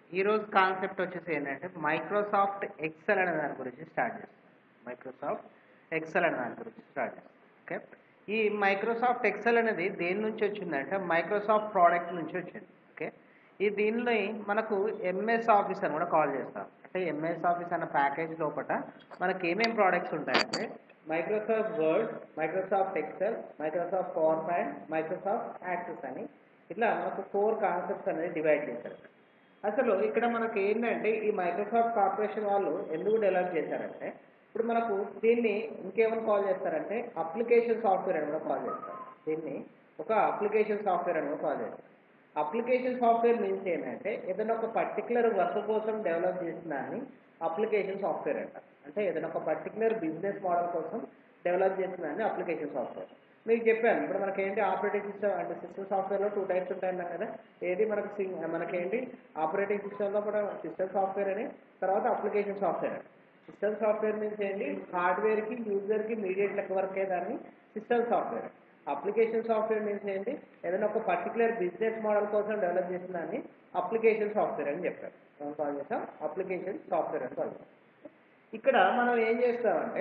ఈరోజు కాన్సెప్ట్ వచ్చేసి ఏంటంటే మైక్రోసాఫ్ట్ ఎక్సెల్ అనే దాని గురించి స్టార్ట్ చేస్తాం మైక్రోసాఫ్ట్ ఎక్సెల్ అనే దాని గురించి స్టార్ట్ చేస్తాం ఓకే ఈ మైక్రోసాఫ్ట్ ఎక్సెల్ అనేది దేని నుంచి వచ్చిందంటే మైక్రోసాఫ్ట్ ప్రోడక్ట్ నుంచి వచ్చింది ఓకే ఈ దీనిలో మనకు ఎంఎస్ ఆఫీస్ అని కూడా కాల్ చేస్తాం అంటే ఎంఎస్ ఆఫీస్ అన్న ప్యాకేజ్ లోపల మనకి ఏమేం ప్రోడక్ట్స్ ఉంటాయంటే Microsoft Word Microsoft Excel Microsoft PowerPoint Microsoft Access అని ఇట్లా మనకు ఫోర్ కాన్సెప్ట్స్ అనేది డివైడ్ చేశారు అసలు ఇక్కడ మనకి ఏంటంటే ఈ మైక్రోసాఫ్ట్ కార్పొరేషన్ వాళ్ళు ఎందుకు డెవలప్ చేశారంటే ఇప్పుడు మనకు దీన్ని ఇంకేమైనా కాల్ చేస్తారంటే అప్లికేషన్ సాఫ్ట్వేర్ అని కూడా కాల్ చేస్తారు దీన్ని ఒక అప్లికేషన్ సాఫ్ట్వేర్ అని కూడా కాల్ చేస్తారు అప్లికేషన్ సాఫ్ట్వేర్ మీన్స్ ఏంటంటే ఏదైనా ఒక పర్టికులర్ వర్క్ కోసం డెవలప్ చేసిన దాన్ని అప్లికేషన్ సాఫ్ట్వేర్ అంటారు అంటే ఏదైనా ఒక పర్టికులర్ బిజినెస్ మోడల్ కోసం డెవలప్ చేసిన దాన్ని అప్లికేషన్ సాఫ్ట్వేర్ మీకు చెప్పాను ఇప్పుడు మనకి ఏంటి ఆపరేటింగ్ సిస్టమ్ అంటే సిస్టమ్ సాఫ్ట్వేర్లో టూ టైప్స్ ఉంటాయన్నాం కదా ఏది మనకు సింగ్ మనకేంటి ఆపరేటింగ్ సిస్టంలో కూడా సిస్టమ్ సాఫ్ట్వేర్ అని తర్వాత అప్లికేషన్ సాఫ్ట్వేర్ అని సిస్టమ్ సాఫ్ట్వేర్ మీన్స్ ఏంటి హార్డ్వేర్కి యూజర్కి మీడియేట్ లెక్క వరకే దాన్ని system software application software means ఏంటి ఏదైనా ఒక పర్టికులర్ బిజినెస్ మోడల్ కోసం డెవలప్ చేసిన దాన్ని అప్లికేషన్ సాఫ్ట్వేర్ అని చెప్పారు మనం కాల్ చేస్తాం అప్లికేషన్ సాఫ్ట్వేర్ అని కాల్ చేస్తాం ఇక్కడ మనం ఏం చేస్తామంటే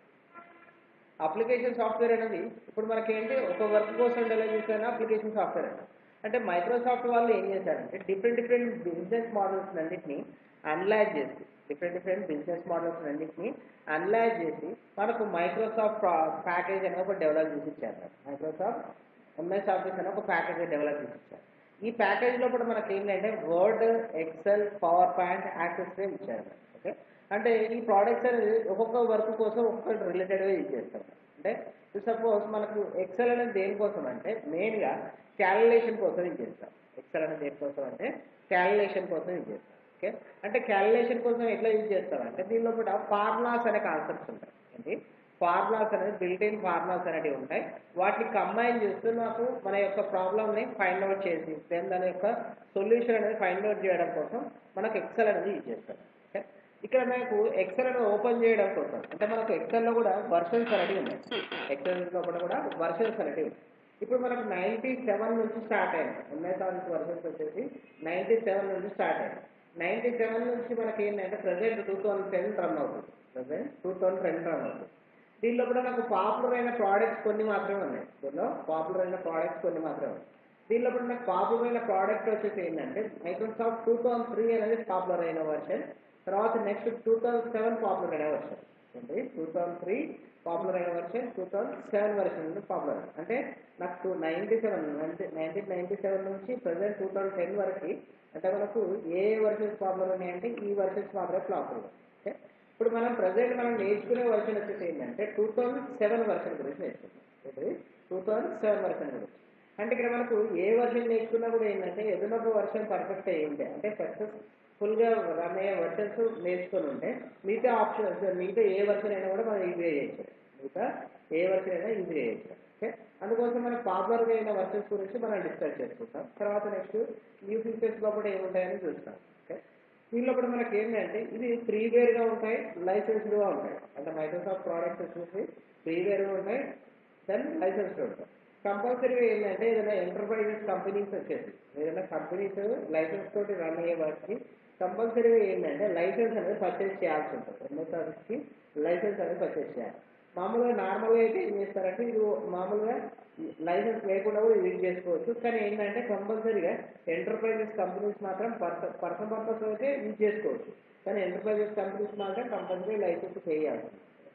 అప్లికేషన్ సాఫ్ట్వేర్ అనేది ఇప్పుడు మనకేంటి ఒక వర్క్ కోసం డెవలప్ చేసిన అప్లికేషన్ సాఫ్ట్వేర్ అంట అంటే మైక్రోసాఫ్ట్ వాళ్ళు ఏం చేశారంటే డిఫరెంట్ డిఫరెంట్ బిజినెస్ మోడల్స్ అన్నింటినీ అనలైజ్ చేసి డిఫరెంట్ డిఫరెంట్ బిజినెస్ మోడల్స్ అన్నింటినీ అనలైజ్ చేసి మనకు మైక్రోసాఫ్ట్ ప్యాకేజ్ అని ఒక డెవలప్ చేసి ఇచ్చారు మైక్రోసాఫ్ట్ ఎంఎస్ ఆఫీస్ అని ఒక ప్యాకేజ్ డెవలప్ చేసి ఇచ్చారు ఈ ప్యాకేజ్ లో కూడా మనకి ఏంటంటే Word Excel PowerPoint Access ఇచ్చారు ఓకే అంటే ఈ ప్రోడక్ట్స్ అనేది ఒక్కొక్క వర్క్ కోసం ఒక్కొక్కటి రిలేటెడ్గా యూజ్ చేస్తాం అంటే సపోజ్ మనకు ఎక్సెల్ అనేది దేనికోసం అంటే మెయిన్గా క్యాలిక్యులేషన్ కోసం యూజ్ చేస్తాం ఎక్సెల్ అనేది దేనికోసం అంటే క్యాలిక్యులేషన్ కోసం యూజ్ చేస్తాం ఓకే అంటే క్యాలిక్యులేషన్ కోసం ఎట్లా యూజ్ చేస్తామంటే దీనిలో కూడా ఫార్ములాస్ అనే కాన్సెప్ట్స్ ఉంటాయి ఏంటి ఫార్ములాస్ అనేది బిల్ట్ ఇన్ ఫార్ములాస్ అనేవి ఉంటాయి వాటిని కంబైన్ చేస్తూ నాకు మన యొక్క ప్రాబ్లమ్ని ఫైండ్ అవుట్ చేసి దెన్ దాని యొక్క సొల్యూషన్ అనేది ఫైండ్ అవుట్ చేయడం కోసం మనకు ఎక్సెల్ అనేది యూజ్ చేస్తాం ఓకే ఇక్కడ మనకు ఎక్సెల్ అనేది ఓపెన్ చేయడం కోసం అంటే మనకు ఎక్సెల్లో కూడా వర్షన్స్ అనేవి ఉన్నాయి ఎక్సెల్ లోపల కూడా వర్షన్స్ అనేవి ఉన్నాయి ఇప్పుడు మనకు నైంటీ సెవెన్ నుంచి స్టార్ట్ అయింది ఎంఎస్ ఆఫీస్ వర్షన్స్ వచ్చేసి నైంటీ సెవెన్ నుంచి స్టార్ట్ అయింది నైంటీ సెవెన్ నుంచి మనకి ఏంటంటే present two thousand ten run అవుతుంది present two thousand ten run అవుతుంది దీనిలో కూడా నాకు పాపులర్ అయిన ప్రోడక్ట్స్ కొన్ని మాత్రమే ఉన్నాయి దీనిలో పాపులర్ అయిన ప్రోడక్ట్స్ కొన్ని మాత్రమే ఉన్నాయి దీనిలో కూడా నాకు పాపులర్ అయిన ప్రోడక్ట్ వచ్చేసి ఏంటంటే మైక్రోసాఫ్ట్ టూ థౌసండ్ త్రీ అనేది పాపులర్ అయిన వర్షన్ తర్వాత next two thousand seven popular అయిన వర్షన్ ఏంటి టూ థౌసండ్ త్రీ పాపులర్ అయిన version two thousand seven version popular అంటే నాకు two ninety seven nineteen ninety seven నుంచి ప్రజెంట్ టూ థౌసండ్ టెన్ వరకు అంటే మనకు ఏ వర్షన్స్ పాపులర్ ఉన్నాయంటే ఈ వర్షన్స్ మాత్రమే పాపులర్ ఓకే ఇప్పుడు మనం ప్రజెంట్ మనం నేర్చుకునే వర్షన్ వచ్చేసి ఏంటంటే టూ థౌసండ్ సెవెన్ వర్షన్ గురించి నేర్చుకున్నాం టూ థౌసండ్ సెవెన్ వర్షన్ గురించి అంటే ఇక్కడ మనకు ఏ వర్షన్ నేర్చుకున్నా కూడా ఏంటంటే ఏదైనా ఒక వర్షన్ పర్ఫెక్ట్ అయ్యింది అంటే సక్సెస్ఫుల్గా రన్ అయ్యే వర్షన్స్ నేర్చుకొని ఉంటే మిగతా ఆప్షన్స్ మిగతా ఏ వర్షన్ అయినా కూడా మనం ఈజీగా చేయొచ్చు మిగతా ఏ వర్షన్ అయినా ఈజీగా చేయొచ్చు ఓకే అందుకోసం మనకు పాపులర్గా అయిన వర్షన్స్ గురించి మనం డిస్కస్ చేసుకుంటాం తర్వాత నెక్స్ట్ న్యూ ఫీచర్స్ లోపల ఏముంటాయని చూస్తాం ఓకే దీనిలో కూడా మనకి ఏంటంటే ఇది ఫ్రీవేర్గా ఉంటాయి లైసెన్స్డ్గా ఉంటాయి అంటే మైక్రోసాఫ్ట్ ప్రోడక్ట్స్ వచ్చేసి ఫ్రీవేర్గా ఉంటాయి దెన్ లైసెన్స్డ్ ఉంటాయి కంపల్సరీగా ఏంటంటే ఏదైనా ఎంటర్ప్రైజెస్ కంపెనీస్ వచ్చేసి ఏదైనా కంపెనీస్ లైసెన్స్ తోటి రన్ అయ్యే వాటికి కంపల్సరీగా ఏంటంటే లైసెన్స్ అనేది పర్చేస్ చేయాల్సి ఉంటుంది ఎంఎస్ ఆఫీస్కి లైసెన్స్ అనేది పర్చేస్ చేయాలి మామూలుగా నార్మల్గా అయితే ఏం చేస్తారంటే ఇది మామూలుగా లైసెన్స్ లేకుండా కూడా యూజ్ చేసుకోవచ్చు కానీ ఏంటంటే కంపల్సరీగా ఎంటర్ప్రైజెస్ కంపెనీస్ మాత్రం పర్సన్ పర్సన్ పర్పస్ అయితే యూజ్ చేసుకోవచ్చు కానీ ఎంటర్ప్రైజెస్ కంపెనీస్ మాత్రం కంపల్సరీ లైసెన్స్ చేయాలి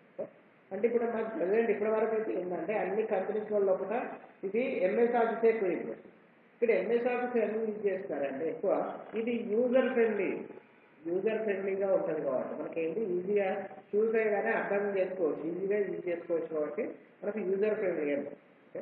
అంటే ఇప్పుడు నాకు ప్రజెంట్ ఇప్పటి వరకు అయితే ఏంటంటే అన్ని కంపెనీస్ లోపల ఇది ఎంఎస్ ఆఫీస్ ఎక్కువ యూజ్ చేస్తుంది ఇక్కడ ఎంఎస్ ఆఫీస్ ఎందుకు యూజ్ చేస్తున్నారంటే ఎక్కువ ఇది యూజర్ ఫ్రెండ్లీ యూజర్ ఫ్రెండ్లీగా ఉంటుంది కాబట్టి మనకి ఏంటి ఈజీగా చూస్ అయ్యగానే అర్థం చేసుకోవచ్చు ఈజీగా యూజ్ చేసుకోవచ్చు కాబట్టి మనకు యూజర్ ఫ్రెండ్లీగా ఓకే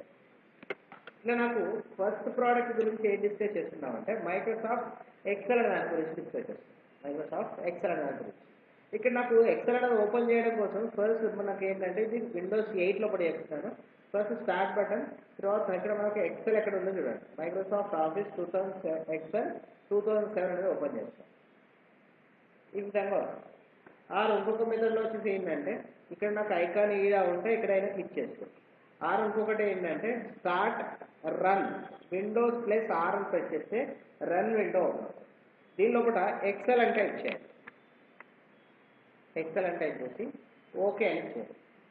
ఇట్లా నాకు ఫస్ట్ ప్రోడక్ట్ గురించి ఏం డిస్కస్ చేస్తున్నామంటే మైక్రోసాఫ్ట్ ఎక్సెల్ అనే దాని గురించి డిస్కస్ చేస్తున్నాం మైక్రోసాఫ్ట్ ఎక్సెల్ అనే దాని గురించి ఇక్కడ నాకు ఎక్సెల్ అనేది ఓపెన్ చేయడం కోసం ఫస్ట్ మనకి ఏంటంటే ఇది విండోస్ ఎయిట్ లోపల చేస్తున్నాను ఫస్ట్ స్టార్ట్ బటన్ తర్వాత ఇక్కడ మనకు ఎక్సెల్ ఎక్కడ ఉందో చూడండి Microsoft Office two thousand Excel two thousand seven అనేది ఓపెన్ చేస్తాం ఈ విధంగా ఆరు ఇంకొక మెథడ్లో వచ్చేసి ఏంటంటే ఇక్కడ నాకు ఐకాన్ ఇలా ఉంటే ఇక్కడైనా క్లిక్ చేసుకో ఆర్ ఇంకొకటి ఏంటంటే start run Windows plus R అని ప్రెస్ చేస్తే రన్ విండో అవుతుంది దీని లోపల ఎక్సెల్ అంటే ఇచ్చేయండి ఎక్సెల్ అంటే ఇచ్చేసి ఓకే అని ఇచ్చేయండి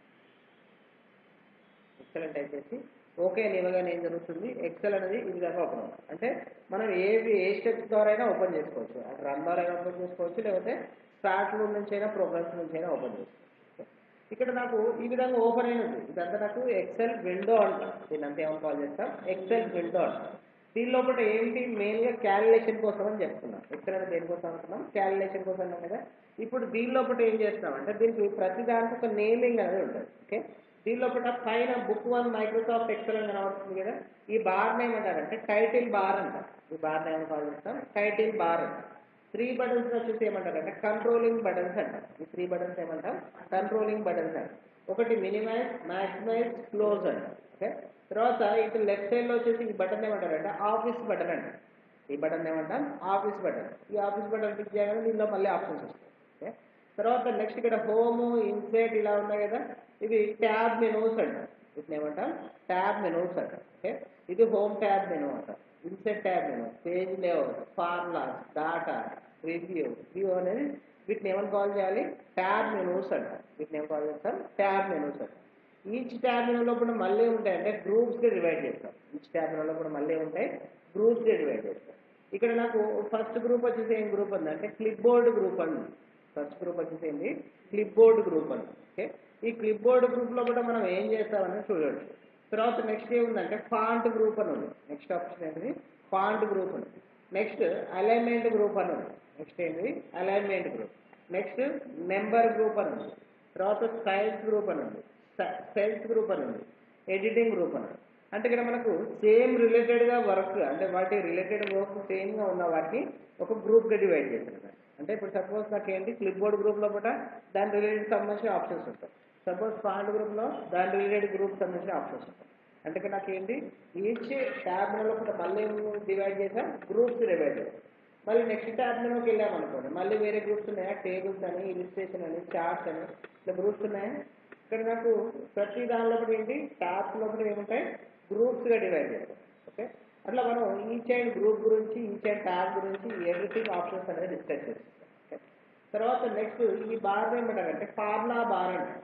ఎక్సెల్ అంటే ఇచ్చేసి ఓకే అని ఇవ్వగానే ఏం జరుగుతుంది ఎక్సెల్ అనేది ఈ విధంగా ఓపెన్ అవుతుంది అంటే మనం ఏ ఏ స్టెప్స్ ద్వారా అయినా ఓపెన్ చేసుకోవచ్చు అటు రన్ ద్వారా అయినా ఓపెన్ చేసుకోవచ్చు లేకపోతే స్టార్ట్ నుంచి అయినా ప్రోగ్రామ్స్ నుంచి అయినా ఓపెన్ చేసుకోవచ్చు ఇక్కడ నాకు ఈ విధంగా ఓపెన్ అయిన ఉంది ఇదంతా నాకు ఎక్సెల్ విండో అంటాం దీన్ని అంతా ఏమని కాల్ చేస్తాం ఎక్సెల్ విండో అంటాం దీని లోపల ఏంటి మెయిన్గా క్యాలిక్యులేషన్ కోసం అని చెప్తున్నాం ఎక్సెల్ అనేది దేనికోసం అంటున్నాం క్యాలిక్యులేషన్ కోసం అన్నాం కదా ఇప్పుడు దీని లోపల ఏం చేస్తాం అంటే దీనికి ప్రతి దానికి ఒక నేమింగ్ అనేది ఉంటుంది ఓకే దీని లోపల పైన బుక్ వన్ మైక్రోసాఫ్ట్ ఎక్సెల్ అని కనబడుతుంది కదా ఈ బార్ నేమ్ అంటారంటే టైటిల్ బార్ అంటారు ఈ బార్ నేమ్ కాల్ చేస్తాం టైటిల్ బార్ అంటారు త్రీ బటన్స్ వచ్చేసి ఏమంటారు అంటే కంట్రోలింగ్ బటన్స్ అంటారు ఈ త్రీ బటన్స్ ఏమంటాం కంట్రోలింగ్ బటన్స్ అంటారు ఒకటి మినిమైజ్ మాక్సిమైజ్ క్లోజ్ అంటారు ఓకే తర్వాత ఇటు లెఫ్ట్ సైడ్ లో వచ్చేసి ఈ బటన్ ఏమంటారు అంటే ఆఫీస్ బటన్ అంటారు ఈ బటన్ ఏమంటాం ఆఫీస్ బటన్ ఈ ఆఫీస్ బటన్ క్లిక్ చేయగానే దీనిలో మళ్ళీ ఆప్షన్స్ వస్తాయి ఓకే తర్వాత నెక్స్ట్ ఇక్కడ హోమ్ ఇన్సెట్ ఇలా ఉన్నాయి కదా ఇవి ట్యాబ్ మెనూస్ అంటారు వీటిని ఏమంటాం ట్యాబ్ మెనూస్ అంటారు ఓకే ఇది హోమ్ ట్యాబ్ మెనూ అంటారు insert tab menu page layout formulas data review view అనేది వీటిని ఏమని కాల్ చేయాలి ట్యాబ్ మెనూస్ అంటారు వీటిని ఏం కాల్ చేస్తాం ట్యాబ్ మెనూస్ అంటారు ఈచ్ ట్యాబ్ మెనూ లోపల మళ్ళీ ఉంటాయి అంటే గ్రూప్స్గా డివైడ్ చేస్తాం ఈచ్ ట్యాబ్ మెనూ లోపల మళ్ళీ ఉంటాయి గ్రూప్స్గా డివైడ్ చేస్తాం ఇక్కడ నాకు ఫస్ట్ గ్రూప్ వచ్చేసి ఏం గ్రూప్ ఉంది అంటే క్లిప్ బోర్డ్ గ్రూప్ అని ఫస్ట్ గ్రూప్ వచ్చేసి ఏంటి క్లిప్ బోర్డ్ గ్రూప్ అని ఓకే ఈ క్లిప్ బోర్డ్ గ్రూప్లో కూడా మనం ఏం చేస్తామని చూడవచ్చు తర్వాత నెక్స్ట్ ఏముందంటే ఫాంట్ గ్రూప్ అని ఉంది నెక్స్ట్ ఆప్షన్ ఏంటిది ఫాంట్ గ్రూప్ ఉంది నెక్స్ట్ అలైన్మెంట్ గ్రూప్ అని ఉంది నెక్స్ట్ ఏంటి alignment group next number group అని ఉంది తర్వాత స్టైల్స్ గ్రూప్ అని ఉంది సెల్స్ గ్రూప్ అని ఉంది ఎడిటింగ్ గ్రూప్ అని ఉంది అంటే ఇక్కడ మనకు సేమ్ రిలేటెడ్గా వర్క్ అంటే వాటి రిలేటెడ్ వర్క్ సేమ్గా ఉన్న వాటిని ఒక గ్రూప్గా డివైడ్ చేస్తున్నారు అంటే ఇప్పుడు సపోజ్ నాకు ఏంటి క్లిప్ బోర్డ్ గ్రూప్లో కూడా దాని రిలేటెడ్ సంబంధించిన ఆప్షన్స్ ఉంటాయి సపోజ్ ఫాంట్ గ్రూప్లో దాని రిలేటెడ్ గ్రూప్ సంబంధించిన ఆప్షన్స్ ఉంటాయి అంటే ఇక్కడ నాకు ఏంటి ఈచ్ ట్యాబ్ లో కూడా మళ్ళీ డివైడ్ చేసాం గ్రూప్స్ డివైడ్ చేసాం మళ్ళీ నెక్స్ట్ ట్యాబ్ మెనూకి వెళ్ళామనుకోండి మళ్ళీ వేరే గ్రూప్స్ ఉన్నాయా టేబుల్స్ అని ఇలిస్ట్రేషన్ అని చార్ట్స్ అని ఇట్లా గ్రూప్స్ ఉన్నాయా ఇక్కడ నాకు ప్రతి దాని లోపల ఏంటి ట్యాబ్స్ లోపల ఏముంటాయి గ్రూప్స్గా డివైడ్ చేస్తాం ఓకే అట్లా మనం ఈచ్ అండ్ గ్రూప్ గురించి ఈచ్ అండ్ ట్యాబ్ గురించి ఎవ్రీథింగ్ ఆప్షన్స్ అనేది డిస్కస్ చేస్తాం ఓకే తర్వాత నెక్స్ట్ ఈ బార్ ఏమంటారంటే ఫార్ములా బార్ అంటారు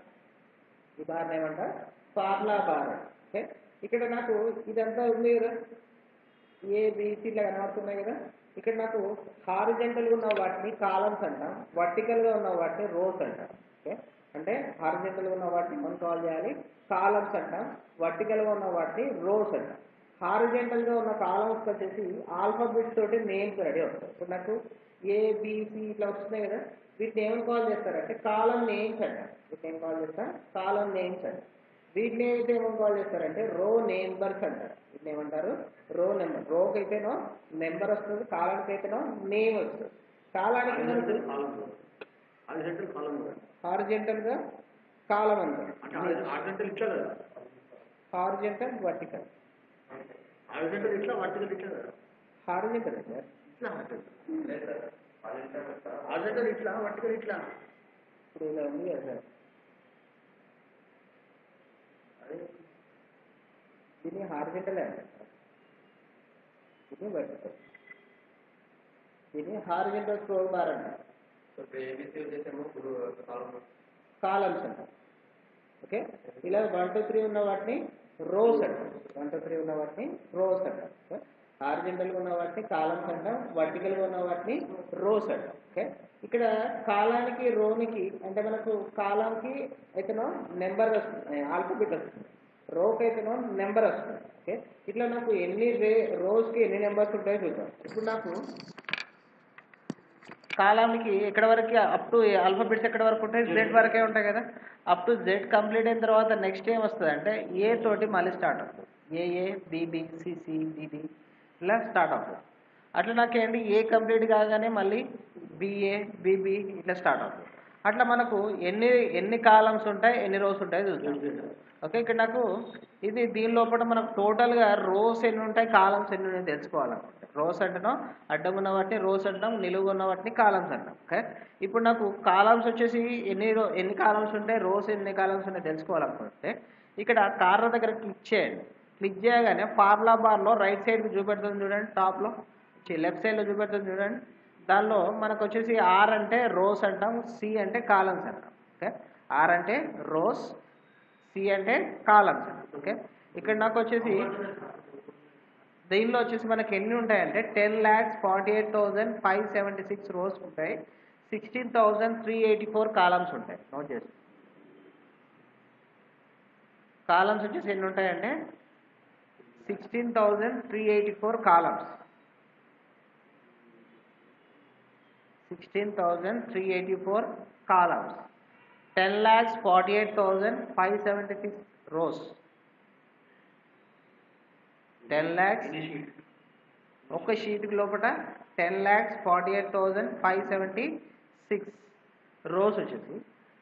ఈ బార్ ఏమంటారు ఫార్ములా బార్ ఓకే ఇక్కడ నాకు ఇదంతా ఉంది కదా ఏ బీసీ ఇట్లా కనబడుతున్నాయి కదా ఇక్కడ నాకు హారిజెంటల్గా ఉన్న వాటిని కాలమ్స్ అంటాం వర్టికల్గా ఉన్న వాటిని రోస్ అంటాం ఓకే అంటే హారిజెంటల్గా ఉన్న వాటిని మనం కాల్ చేయాలి కాలమ్స్ అంటాం వర్టికల్గా ఉన్న వాటిని రోస్ అంటాం హారిజెంటల్గా ఉన్న కాలమ్స్ వచ్చేసి ఆల్ఫాబెట్స్ తోటి నేమ్స్ రెడీ అవుతాయి ఇప్పుడు నాకు ఏ బీసీ ఇట్లా వస్తున్నాయి కదా వీటిని ఏమని కాల్ చేస్తారంటే కాలం నేమ్స్ అంటారు వీటిని ఏం కాల్ చేస్తాం కాలం నేమ్స్ అంటారు వీటిని అయితే ఏమని కాల్ చేస్తారంటే రో నెంబర్స్ అంటారు వీటిని ఏమంటారు రో నెంబర్ రోకి అయితేనో నెంబర్ వస్తుంది కాలానికి అయితేనో నేమ్ వస్తుంది కాలానికి హారిజెంటల్ కాలం కూడా హారిజెంటల్ గా కాలం అంటారు అంటే హారిజెంటల్ ఇట్లా కదా హారిజెంటల్ వర్టికల్ హారిజెంటల్ ఇట్లా వర్టికల్ ఇట్లా కదా హారిజెంటల్ సార్ ఇట్లా హారిజెంటల్ ఇట్లా వర్టికల్ ఇట్లా ఇప్పుడు ఇలా ఉంది కదా సార్ దీన్ని హారిజెంటల్ అంటారు దీన్ని వర్టికల్ దీన్ని హారిజెంటల్ స్క్రోల్ బార్ అంటారు కాలమ్స్ అంటారు ఓకే ఇలా వన్ టూ త్రీ ఉన్న వాటిని రోస్ అంటారు వన్ టూ త్రీ ఉన్న వాటిని రోస్ అంటారు ఓకే హారిజెంటల్గా ఉన్న వాటిని కాలమ్స్ అంటాం వర్టికల్గా ఉన్న వాటిని రోస్ అంటాం ఓకే ఇక్కడ కాలానికి రోనికి అంటే మనకు కాలంకి అయితేనో నెంబర్ వస్తుంది ఆల్ఫాబెట్ వస్తుంది రోకి అయితేనో నెంబర్ వస్తుంది ఓకే ఇట్లా నాకు ఎన్ని రే రోస్కి ఎన్ని నెంబర్స్ ఉంటాయో చూద్దాం ఇప్పుడు నాకు కాలానికి ఎక్కడ వరకు అప్ టు ఆల్ఫాబెట్స్ ఎక్కడ వరకు ఉంటాయి జెడ్ వరకే ఉంటాయి కదా అప్ టు జెడ్ కంప్లీట్ అయిన తర్వాత నెక్స్ట్ ఏం వస్తుంది అంటే ఏ తోటి మళ్ళీ స్టార్ట్ అవుతుంది ఏఏ బీబీ సిసి డిడి ఇలా స్టార్ట్ అవుతుంది అట్లా నాకేంటి ఏ కంప్లీట్ కాగానే మళ్ళీ బిఏ బీబీ ఇట్లా స్టార్ట్ అవుతుంది అట్లా మనకు ఎన్ని ఎన్ని కాలమ్స్ ఉంటాయి ఎన్ని రోస్ ఉంటాయి చూద్దాం ఓకే ఇక్కడ నాకు ఇది దీని లోపల మనకు టోటల్గా రోస్ ఎన్ని ఉంటాయి కాలమ్స్ ఎన్ని ఉన్నాయి తెలుసుకోవాలన్నమాట రోస్ అంటున్నాం అడ్డం ఉన్న వాటిని రోస్ అంటాం నిలువు ఉన్న వాటిని కాలమ్స్ అంటాం ఓకే ఇప్పుడు నాకు కాలమ్స్ వచ్చేసి ఎన్ని రో ఎన్ని కాలమ్స్ ఉంటాయి రోస్ ఎన్ని కాలమ్స్ ఉన్నాయి తెలుసుకోవాలనుకుంటే ఇక్కడ కార్నర్ దగ్గర క్లిక్ చేయండి క్లిక్ చేయగానే ఫార్ములా బార్లో రైట్ సైడ్కి చూపెడుతుంది చూడండి టాప్లో లెఫ్ట్ సైడ్లో చూపెడుతుంది చూడండి దానిలో మనకు వచ్చేసి ఆర్ అంటే రోస్ అంటాం సి అంటే కాలమ్స్ అంటాం ఓకే ఆర్ అంటే రోస్ సి అంటే కాలమ్స్ ఓకే ఇక్కడ నాకు వచ్చేసి దీనిలో వచ్చేసి మనకి ఎన్ని ఉంటాయంటే ten lakhs forty eight thousand five seventy six rows ఉంటాయి sixteen thousand three eighty four columns ఉంటాయి నోట్ చేసి కాలమ్స్ వచ్చేసి ఎన్ని ఉంటాయంటే sixteen thousand three eighty four columns sixteen thousand three eighty four columns ten lakhs forty eight thousand five seventy six rows ten lakhs ఒక షీట్కి లోపల ten lakhs forty eight thousand five seventy six rows వచ్చేసి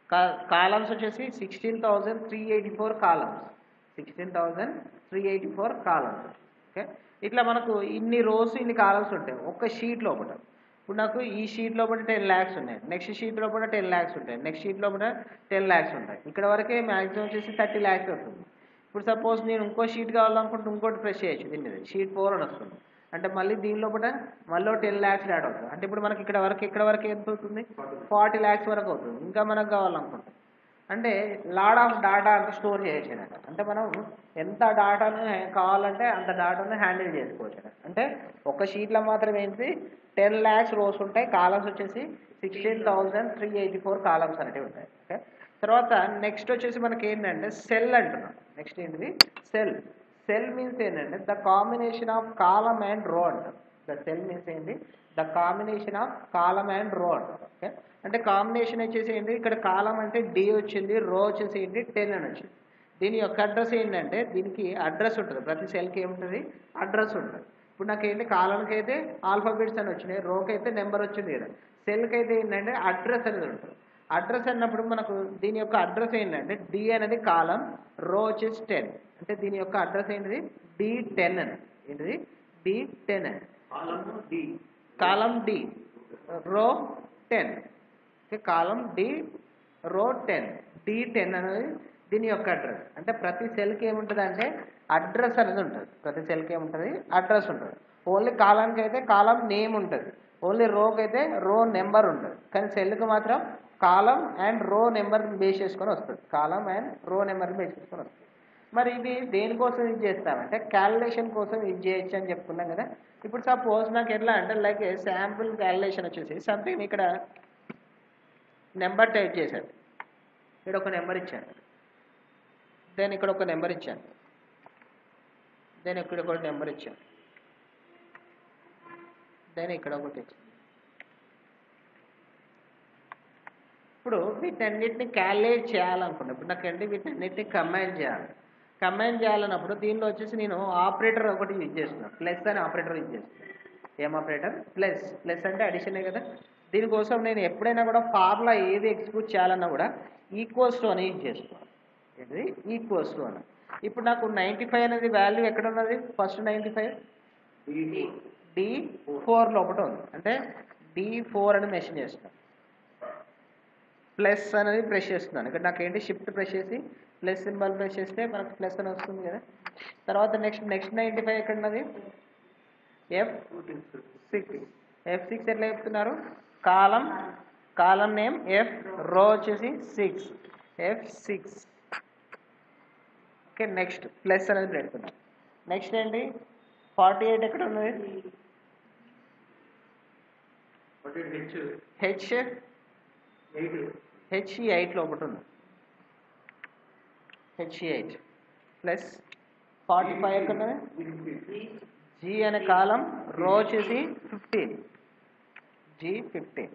columns వచ్చేసి sixteen thousand three eighty four columns sixteen thousand three eighty four columns okay ఇట్లా మనకు ఇన్ని rose ఇన్ని columns ఉంటాయి ఒక్క షీట్ లోపల ఇప్పుడు నాకు ఈ షీట్ లోపల టెన్ ల్యాక్స్ ఉన్నాయి నెక్స్ట్ షీట్ లోపల టెన్ ల్యాక్స్ ఉంటాయి నెక్స్ట్ షీట్ లోపల టెన్ ల్యాక్స్ ఉంటాయి ఇక్కడ వరకే మ్యాక్సిమం వచ్చేసి థర్టీ ల్యాక్స్ వస్తుంది ఇప్పుడు సపోజ్ నేను ఇంకో షీట్ కావాలనుకుంటే ఇంకోటి ప్రెస్ చేయొచ్చు దీని మీద షీట్ ఫోర్ అని వస్తుంది అంటే మళ్ళీ దీని లోపల మళ్ళీ టెన్ ల్యాక్స్ యాడ్ అవుతుంది అంటే ఇప్పుడు మనకి ఇక్కడ వరకు ఇక్కడ వరకు ఎంత అవుతుంది ఫార్టీ ల్యాక్స్ వరకు అవుతుంది ఇంకా మనకు కావాలనుకుంటే అంటే లాడ్ ఆఫ్ డాటా అంతా స్టోర్ చేయొచ్చు అన్నమాట అంటే మనం ఎంత డాటాను కావాలంటే అంత డాటాను హ్యాండిల్ చేసుకోవచ్చు అన్నమాట. అంటే ఒక షీట్లో మాత్రం ఏంటి టెన్ ల్యాక్స్ రోస్ ఉంటాయి కాలమ్స్ వచ్చేసి sixteen thousand three eighty four columns అనేవి ఉంటాయి ఓకే తర్వాత నెక్స్ట్ వచ్చేసి మనకి ఏంటంటే సెల్ అంటున్నాం నెక్స్ట్ ఏంటిది సెల్ సెల్ మీన్స్ ఏంటంటే the combination of column and row అంటాం ద సెల్ మీన్స్ ఏంటి the combination of column and row అంటాం ఓకే అంటే కాంబినేషన్ వచ్చేసి ఏంటి ఇక్కడ కాలం అంటే డి వచ్చింది రో వచ్చేసి ఏంటి టెన్ అని వచ్చింది దీని యొక్క అడ్రస్ ఏంటంటే దీనికి అడ్రస్ ఉంటుంది ప్రతి సెల్కి ఏముంటుంది అడ్రస్ ఉంటుంది ఇప్పుడు నాకు ఏంటి కాలంకి అయితే ఆల్ఫాబెట్స్ అని వచ్చినాయి రోకి అయితే నెంబర్ వచ్చింది కదా సెల్కి అయితే ఏంటంటే అడ్రస్ అనేది ఉంటుంది అడ్రస్ అన్నప్పుడు మనకు దీని యొక్క అడ్రస్ ఏంటంటే డి అనేది కాలం రో వచ్చేసి టెన్ అంటే దీని యొక్క అడ్రస్ ఏంటిది డి టెన్ అని ఏంటిది డి టెన్ అని column D column D row ten okay column D row ten D ten అనేది దీని యొక్క అడ్రస్ అంటే ప్రతి సెల్కి ఏముంటుంది అంటే అడ్రస్ అనేది ఉంటుంది ప్రతి సెల్కి ఏముంటుంది అడ్రస్ ఉంటుంది ఓన్లీ కాలానికి అయితే కాలం నేమ్ ఉంటుంది ఓన్లీ రోకి అయితే రో నెంబర్ ఉంటుంది కానీ సెల్కి మాత్రం column and row number base చేసుకొని వస్తుంది column and row number base చేసుకొని వస్తుంది మరి ఇది దేనికోసం యూజ్ చేస్తామంటే క్యాలిక్యులేషన్ కోసం యూజ్ చేయొచ్చు అని చెప్పుకున్నాం కదా ఇప్పుడు సపోజ్ నాకు ఎట్లా అంటే లైక్ శాంపుల్ క్యాలిక్యులేషన్ వచ్చేసి సంథింగ్ ఇక్కడ నెంబర్ టైప్ చేశాను ఇక్కడ ఒక నెంబర్ ఇచ్చాను దెన్ ఇక్కడ ఒక నెంబర్ ఇచ్చాను దెన్ ఇక్కడ ఒక నెంబర్ ఇచ్చాను దెన్ ఇక్కడ ఒకటి ఇచ్చాను ఇప్పుడు వీటన్నిటిని క్యాలిక్యులేట్ చేయాలనుకున్నా ఇప్పుడు నాకు ఏంటి వీటన్నిటిని కంబైన్ చేయాలి కంబైన్ చేయాలన్నప్పుడు దీనిలో వచ్చేసి నేను ఆపరేటర్ ఒకటి యూజ్ చేస్తున్నాను ప్లస్ అని ఆపరేటర్ యూజ్ చేస్తున్నాను ఏం ఆపరేటర్ ప్లస్ ప్లస్ అంటే అడిషనే కదా దీనికోసం నేను ఎప్పుడైనా కూడా ఫార్ములా ఏది ఎగ్జిక్యూట్ చేయాలన్నా కూడా ఈక్వల్స్ టు అని యూజ్ చేస్తున్నాను ఏంటిది ఈక్వల్స్ టు అని ఇప్పుడు నాకు నైంటీ ఫైవ్ అనేది వాల్యూ ఎక్కడ ఉన్నది first ninety five D four లోపల ఉంది అంటే డి ఫోర్ అని మెన్షన్ చేస్తున్నాను ప్లస్ అనేది ప్రెస్ చేస్తున్నాను ఇక్కడ నాకు ఏంటి షిఫ్ట్ ప్రెస్ చేసి ప్లస్ సింబల్ ప్రెస్ చేస్తే మనకు ప్లస్ అని వస్తుంది కదా తర్వాత నెక్స్ట్ నెక్స్ట్ నైంటీ ఫైవ్ ఎక్కడ ఉన్నది ఎఫ్ సిక్స్ ఎఫ్ సిక్స్ ఎట్లా చెప్తున్నారు కాలం కాలం నేమ్ ఎఫ్ రో వచ్చేసి six F six okay next plus అనేది పెడుతున్నాం నెక్స్ట్ ఏంటి ఫార్టీ ఎయిట్ ఎక్కడ ఉన్నది ఒకటి హెచ్ హెచ్ ఎయిట్ హెచ్ ఎయిట్లో ఒకటి ఉంది H eight plus forty five ఎక్కడ ఉన్నది జీ అనే కాలం రో వచ్చేసి ఫిఫ్టీన్ జీ ఫిఫ్టీన్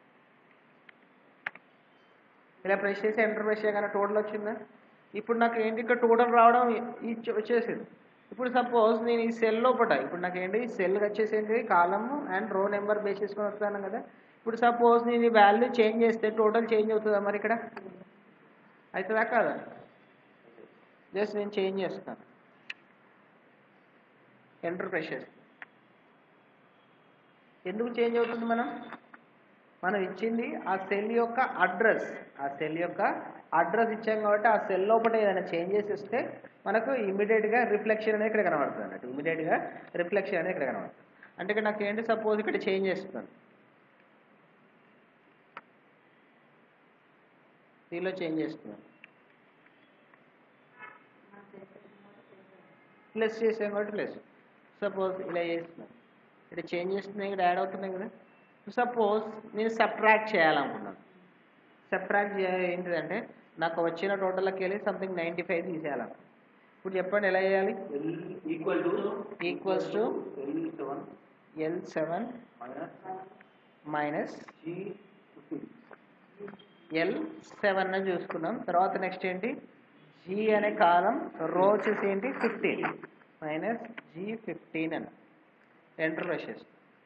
ఇలా ప్రెస్ చేసి ఎంటర్ ప్రెస్ చేయగానే టోటల్ వచ్చిందా ఇప్పుడు నాకు ఏంటి ఇక్కడ టోటల్ రావడం ఇచ్చి వచ్చేసింది ఇప్పుడు సపోజ్ నేను ఈ సెల్ లోపట ఇప్పుడు నాకు ఏంటి సెల్ వచ్చేసింది column and row number base చేసుకొని వస్తాను కదా ఇప్పుడు సపోజ్ నేను ఈ వాల్యూ చేంజ్ చేస్తే టోటల్ చేంజ్ అవుతుందా మరి ఇక్కడ అవుతుందా కాదా జస్ట్ నేను చేంజ్ చేస్తాను ఎంటర్ ప్రెస్ చేస్తాను ఎందుకు చేంజ్ అవుతుంది మనం మనం ఇచ్చింది ఆ సెల్ యొక్క అడ్రస్ ఆ సెల్ యొక్క అడ్రస్ ఇచ్చాం కాబట్టి ఆ సెల్ లోపల ఏదైనా చేంజెస్ ఇస్తే మనకు ఇమీడియట్గా రిఫ్లెక్షన్ అనేది ఇక్కడ కనబడుతుంది అన్నట్టు ఇమీడియట్గా రిఫ్లెక్షన్ అనేది ఇక్కడ కనబడుతుంది అంటే ఇక్కడ నాకు ఏంటి సపోజ్ ఇక్కడ చేంజ్ చేస్తున్నాను దీనిలో చేంజ్ చేస్తున్నాను ప్లస్ చేసాం కాబట్టి ప్లస్ సపోజ్ ఇలా చేస్తున్నాను ఇక్కడ చేంజ్ చేస్తున్నాయి ఇక్కడ యాడ్ అవుతున్నాయి కదా సపోజ్ నేను సబ్ట్రాక్ట్ చేయాలనుకున్నాను సబ్ట్రాక్ట్ ఏంటిదంటే నాకు వచ్చిన టోటల్కి వెళ్ళి సంథింగ్ నైంటీ ఫైవ్ తీసేయాలి ఇప్పుడు చెప్పండి ఎలా చేయాలి L equal to equals to L seven L seven minus minus G fifteen. L seven అని చూసుకున్నాం తర్వాత నెక్స్ట్ ఏంటి జీ అనే కాలం రో వచ్చేసి ఏంటి ఫిఫ్టీన్ మైనస్ జీ ఫిఫ్టీన్ అని ఎంటర్ ప్రెషెస్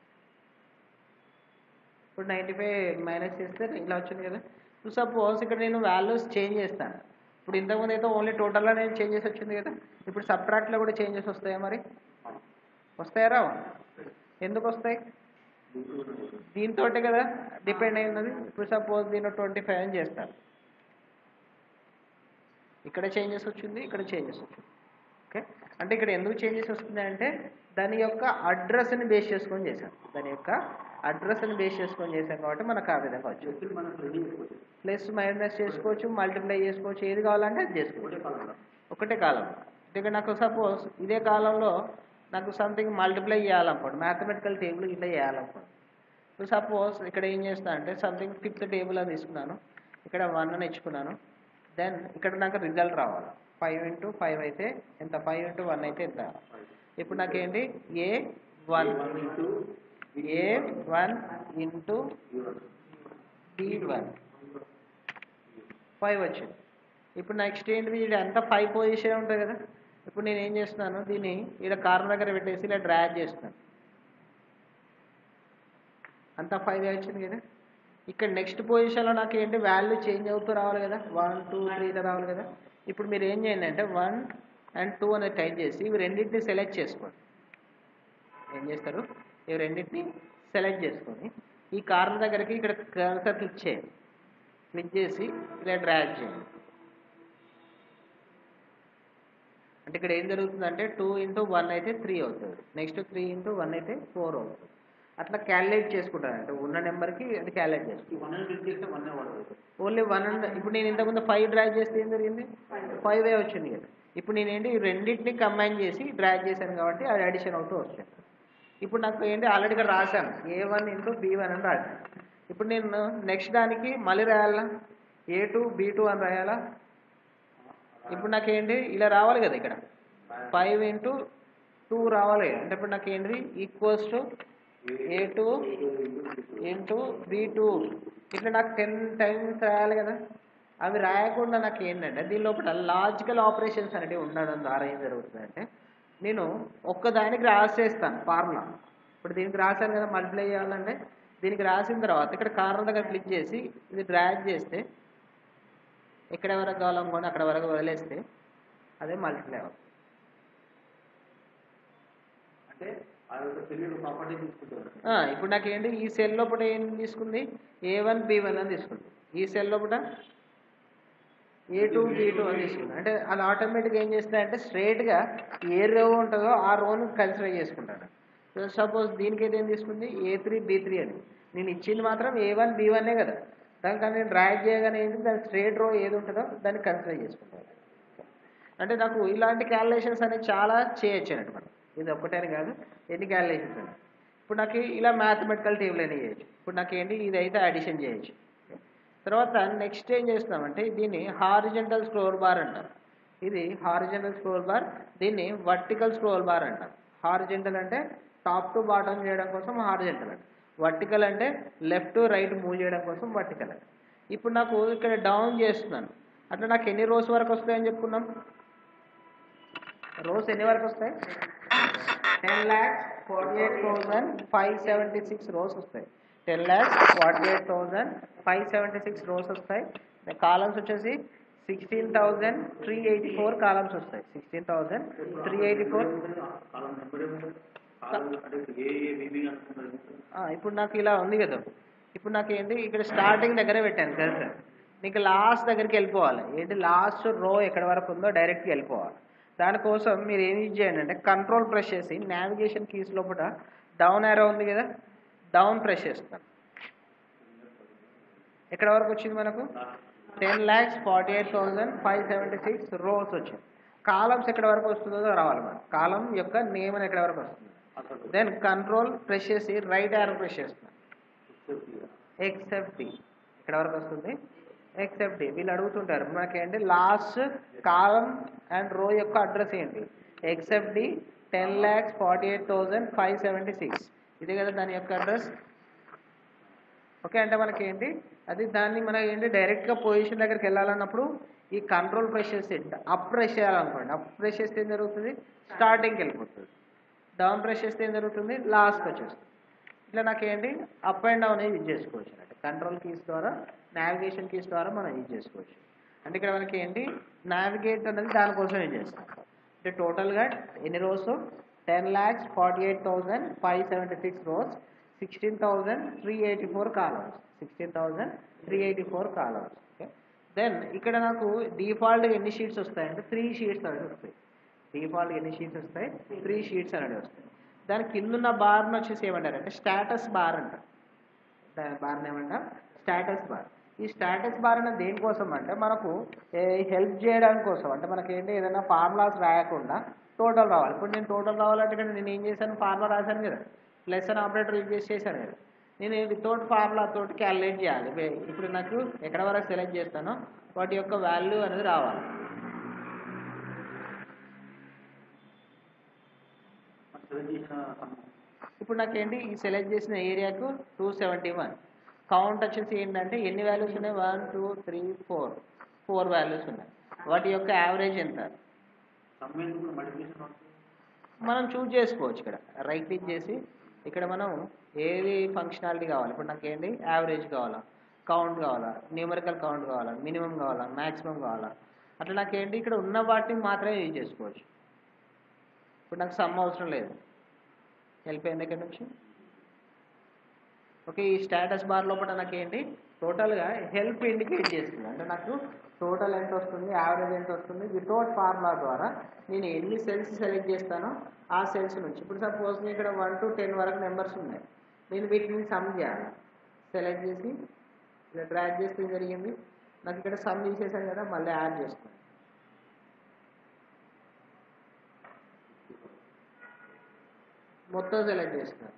ఇప్పుడు నైంటీ ఫైవ్ మైనస్ చేస్తే ఇలా వచ్చింది కదా సపోజ్ ఇక్కడ నేను వాల్యూస్ చేంజ్ చేస్తాను ఇప్పుడు ఇంతకుముందు అయితే ఓన్లీ టోటల్లో నేను చేంజెస్ వచ్చింది కదా ఇప్పుడు సబ్ట్రాక్ట్లో కూడా చేంజెస్ వస్తాయా మరి వస్తాయా రావా ఎందుకు వస్తాయి దీంతో కదా డిపెండ్ అయినది ఇప్పుడు సపోజ్ దీని ట్వంటీ ఫైవ్ అని చేస్తారు ఇక్కడ చేంజెస్ వచ్చింది ఇక్కడ చేంజెస్ వచ్చింది ఓకే అంటే ఇక్కడ ఎందుకు చేంజెస్ వస్తుంది అంటే దాని యొక్క అడ్రస్ని బేస్ చేసుకొని చేశాం దాని యొక్క అడ్రస్ని బేస్ చేసుకొని చేశాం కాబట్టి మనకు ఆ విధంగా వచ్చింది Actually మనం ready చేసుకోవచ్చు. ప్లస్ మైనస్ చేసుకోవచ్చు మల్టిప్లై చేసుకోవచ్చు ఏది కావాలంటే అది చేసుకోవచ్చు ఒకటే కాలంలో. ఒకటే కాలం ఇక్కడ నాకు సపోజ్ ఇదే కాలంలో నాకు సంథింగ్ మల్టిప్లై చేయాలనుకోండి మ్యాథమెటికల్ టేబుల్ ఇట్లా చేయాలనుకోండి సో సపోజ్ ఇక్కడ ఏం చేస్తా అంటే సంథింగ్ ఫిఫ్త్ టేబుల్ అని తీసుకున్నాను ఇక్కడ వన్ అని ఇచ్చుకున్నాను దెన్ ఇక్కడ నాకు రిజల్ట్ రావాలి ఫైవ్ ఇంటూ ఫైవ్ అయితే ఎంత ఫైవ్ ఇంటూ వన్ అయితే ఎంత ఇప్పుడు నాకేంటి A one One into A one into zero. B one five వచ్చింది ఇప్పుడు నెక్స్ట్ ఏంటిది ఇది అంతా ఫైవ్ పొజిషన్ ఉంటుంది కదా ఇప్పుడు నేను ఏం చేస్తున్నాను దీన్ని ఇక్కడ కార్నర్ దగ్గర పెట్టేసి ఇలా డ్రాగ్ చేస్తున్నాను అంతా ఫైవ్ వచ్చింది కదా ఇక్కడ నెక్స్ట్ పొజిషన్లో నాకు ఏంటి వాల్యూ చేంజ్ అవుతూ రావాలి కదా వన్ టూ త్రీ రావాలి కదా ఇప్పుడు మీరు ఏం చేయండి అంటే వన్ అండ్ టూ అనేది టైప్ చేసి ఇవి రెండింటిని సెలెక్ట్ చేసుకోండి ఏం చేస్తారు ఇవి రెండింటిని సెలెక్ట్ చేసుకొని ఈ కార్నర్ దగ్గరికి ఇక్కడ కర్సర్ క్లిక్ చేయండి క్లిక్ చేసి ఇలా డ్రాగ్ చేయండి అంటే ఇక్కడ ఏం జరుగుతుందంటే టూ ఇంటూ వన్ అయితే త్రీ అవుతుంది నెక్స్ట్ త్రీ ఇంటూ వన్ అయితే ఫోర్ అవుతుంది అట్లా క్యాలిక్యులేట్ చేసుకుంటాను అంటే ఉన్న నెంబర్కి అది క్యాలిక్యులేట్ చేసుకుంటాను ఈ one అని click చేస్తే one ఏ పడుతుంది. ఓన్లీ వన్ అండ్ ఇప్పుడు నేను ఇంతకుముందు ఫైవ్ డ్రాగ్ చేస్తే ఏం జరిగింది ఫైవ్ ఏ వచ్చింది కదా ఇప్పుడు నేనేంటి ఈ రెండింటిని కంబైన్ చేసి డ్రాగ్ చేశాను కాబట్టి అది అడిషన్ అవుతూ వచ్చింది ఇప్పుడు నాకు ఏంటి ఆల్రెడీ ఇక్కడ రాశాను A one into B one అని రాశాను ఇప్పుడు నేను నెక్స్ట్ దానికి మళ్ళీ రాయాలా ఏ టూ బీ టూ అని రాయాలా ఇప్పుడు నాకేంటి ఇలా రావాలి కదా ఇక్కడ ఫైవ్ ఇంటూ టూ రావాలి కదా. అంటే ఇప్పుడు నాకేంటి equals to A two into B two ఇట్లా నాకు టెన్ టైమ్స్ రాయాలి కదా అవి రాయకుండా నాకు ఏంటంటే దీని లోపల లాజికల్ ఆపరేషన్స్ అనేవి ఉండడం ద్వారా ఏం జరుగుతుందంటే నేను ఒక్కదానికి రాసేస్తాను ఫార్ములా ఇప్పుడు దీనికి రాశాను కదా మల్టిప్లై చేయాలంటే దీనికి రాసిన తర్వాత ఇక్కడ కార్నర్ దగ్గర క్లిక్ చేసి ఇది డ్రాగ్ చేస్తే ఎక్కడ వరకు కావాలనుకోండి అక్కడ వరకు వదిలేస్తే అదే మల్టిప్లై అవుతుంది అంటే ఆ యొక్క తెలియని ప్రాపర్టీ తీసుకుంటారు ఆ, ఇప్పుడు నాకేంటి ఈ సెల్ లోపల ఏం తీసుకుంది ఏ వన్ బి వన్ అని తీసుకుంది ఈ సెల్ లోపల ఏ టూ బి టూ అని తీసుకుంది అంటే అది ఆటోమేటిక్గా ఏం చేస్తాయంటే స్ట్రైట్గా ఏ రో ఉంటుందో ఆ రోను కన్సిడర్ చేసుకుంటాడు సో సపోజ్ దీనికి అయితే ఏం తీసుకుంది ఏ త్రీ బి త్రీ అని నేను ఇచ్చింది మాత్రం ఏ వన్ బి వన్నే కదా దానికి నేను డ్రాగ్ చేయగానే ఏంటి దాని స్ట్రైట్ రో ఏది ఉంటుందో దాన్ని కన్సిడర్ చేసుకుంటాను అంటే నాకు ఇలాంటి క్యాలిక్యులేషన్స్ అనేవి చాలా చేయొచ్చు అన్నట్టు మనం ఇది ఒక్కటని కాదు ఎన్ని క్యాలిక్యులేషన్స్ అని ఇప్పుడు నాకు ఇలా మ్యాథమెటికల్ టేబుల్ అని చేయొచ్చు ఇప్పుడు నాకు ఏంటి ఇది అయితే అడిషన్ చేయొచ్చు తర్వాత నెక్స్ట్ ఏం చేస్తున్నామంటే దీన్ని హారిజెంటల్ స్క్రోల్ బార్ అంటారు ఇది హారిజెంటల్ స్క్రోల్ బార్ దీన్ని వర్టికల్ స్క్రోల్ బార్ అంటారు హారిజెంటల్ అంటే టాప్ టు బాటమ్ చేయడం కోసం హారిజెంటల్ అంటే వర్టికల్ అంటే లెఫ్ట్ టు రైట్ మూవ్ చేయడం కోసం వర్టికల్ అంటే ఇప్పుడు నాకు ఇక్కడ డౌన్ చేస్తున్నాను అట్లా నాకు ఎన్ని రోస్ వరకు వస్తాయని చెప్పుకున్నాం రోస్ ఎన్ని వరకు వస్తాయి ten lakhs forty eight thousand five seventy six rows వస్తాయి ten lakhs forty eight thousand five seventy six rows వస్తాయి కాలమ్స్ వచ్చేసి sixteen thousand three eighty four columns వస్తాయి sixteen thousand three eighty four column number column అంటే A A BB అనుకుంటారు ఇప్పుడు నాకు ఇలా ఉంది కదా ఇప్పుడు నాకు ఏంటి ఇక్కడ స్టార్టింగ్ దగ్గర పెట్టాను కదా నీకు లాస్ట్ దగ్గరికి వెళ్ళిపోవాలి ఏంటి లాస్ట్ రో ఎక్కడ వరకు ఉందో డైరెక్ట్గా వెళ్ళిపోవాలి దానికోసం మీరు ఏం యూజ్ చేయండి అంటే కంట్రోల్ ప్రెస్ చేసి నావిగేషన్ కీస్ లోపల డౌన్ యారో ఉంది కదా డౌన్ ప్రెస్ చేస్తాను ఎక్కడ వరకు వచ్చింది మనకు ten lakhs forty eight thousand five seventy six rows వచ్చింది కాలమ్స్ ఎక్కడ వరకు వస్తుందో రావాలి మనం కాలం యొక్క నేమ్ అని ఎక్కడ వరకు వస్తుంది అసలు దెన్ కంట్రోల్ ప్రెస్ చేసి రైట్ యారో ప్రెస్ చేస్తున్నాం చెప్పి ఎక్సెప్ట్ డి ఇక్కడ వరకు వస్తుంది ఎక్సెప్ట్ డి వీళ్ళు అడుగుతుంటారు మనకేంటి లాస్ట్ కాలం అండ్ రో యొక్క అడ్రస్ ఏంటి except D ten lakhs forty eight thousand five seventy six ఇది కదా దాని యొక్క అడ్రస్ ఓకే అంటే మనకి ఏంటి అది దాన్ని మనకి ఏంటి డైరెక్ట్గా పొజిషన్ దగ్గరికి వెళ్ళాలన్నప్పుడు ఈ కంట్రోల్ ప్రెస్ చేస్తే అప్ ప్రెస్ చేయాలనుకోండి అప్ ప్రెస్ చేస్తే ఏం జరుగుతుంది స్టార్టింగ్కి వెళ్ళిపోతుంది డౌన్ ప్రెస్ చేస్తే ఏం జరుగుతుంది లాస్ట్కి వచ్చేస్తుంది ఇట్లా నాకు ఏంటి అప్ అండ్ డౌన్ యూజ్ చేసుకోవచ్చు అంటే కంట్రోల్ కీస్ ద్వారా నావిగేషన్ కీస్ ద్వారా మనం యూజ్ చేసుకోవచ్చు అంటే ఇక్కడ మనకి ఏంటి నావిగేట్ అనేది దానికోసం యూజ్ చేస్తాం అంటే టోటల్గా ఎన్ని rows ten lakhs forty eight thousand five seventy six rows sixteen thousand three eighty four columns sixteen thousand three eighty four columns okay then ఇక్కడ నాకు డిఫాల్ట్గా ఎన్ని షీట్స్ వస్తాయంటే త్రీ షీట్స్ అనేది వస్తాయి డిఫాల్ట్ ఎన్ని షీట్స్ వస్తాయి త్రీ షీట్స్ అనేది వస్తాయి దాని కింద ఉన్న బార్ని వచ్చేసి ఏమంటారు అంటే స్టాటస్ బార్ అంటారు దాని బార్ని ఏమంటాం స్టాటస్ బార్ ఈ స్టాటస్ బార్ అనేది దేనికోసం అంటే మనకు హెల్ప్ చేయడానికి కోసం అంటే మనకి ఏంటి ఏదైనా ఫార్ములాస్ రాయకుండా టోటల్ రావాలి ఇప్పుడు నేను టోటల్ రావాలంటే ఇక్కడ నేను ఏం చేశాను ఫార్ములా రాశాను కదా ప్లస్ అని ఆపరేటర్ యూజ్ చేసి చేశాను కదా నేను వితౌట్ ఫార్ములా తోటి క్యాలిక్యులేట్ చేయాలి వే- ఇప్పుడు నాకు ఎక్కడ వరకు సెలెక్ట్ చేస్తానో వాటి యొక్క వాల్యూ అనేది రావాలి మనం సెలెక్ట్ చేసిన సమ్ ఇప్పుడు నాకేంటి ఈ సెలెక్ట్ చేసిన ఏరియాకు టూ సెవెంటీ వన్ కౌంట్ వచ్చేసి ఏంటంటే ఎన్ని వాల్యూస్ ఉన్నాయి one two three four four values ఉన్నాయి వాటి యొక్క యావరేజ్ ఎంత సమ్ ఎందుకు మల్టిప్లికేషన్ మనం చూజ్ చేసుకోవచ్చు ఇక్కడ రైట్ క్లిక్ చేసి ఇక్కడ మనం ఏది ఫంక్షనాలిటీ కావాలి ఇప్పుడు నాకు ఏంటి యావరేజ్ కావాలా కౌంట్ కావాలా న్యూమరికల్ కౌంట్ కావాలా మినిమం కావాలా మ్యాక్సిమం కావాలా అట్లా నాకేంటి ఇక్కడ ఉన్న వాటిని మాత్రమే యూజ్ చేసుకోవచ్చు ఇప్పుడు నాకు సమ్ అవసరం లేదు వెళ్ళిపోయింది ఇక్కడ నుంచి ఓకే ఈ స్టేటస్ బార్ లోపల నాకు ఏంటి టోటల్గా హెల్ప్ ఇండికేట్ చేస్తుంది అంటే నాకు టోటల్ ఎంత వస్తుంది యావరేజ్ ఎంత వస్తుంది వితౌట్ ఫార్ములా ద్వారా నేను ఎన్ని సెల్స్ సెలెక్ట్ చేస్తానో ఆ సెల్స్ నుంచి ఇప్పుడు సపోజ్ నేను ఇక్కడ వన్ టు టెన్ వరకు నెంబర్స్ ఉన్నాయి నేను వీటిని సమ్ చేయాలి సెలెక్ట్ చేసి ఇలా డ్రాగ్ చేస్తే ఏం జరిగింది నాకు ఇక్కడ సమ్ తీసేసాను కదా మళ్ళీ యాడ్ చేస్తాను మొత్తం సెలెక్ట్ చేస్తున్నాను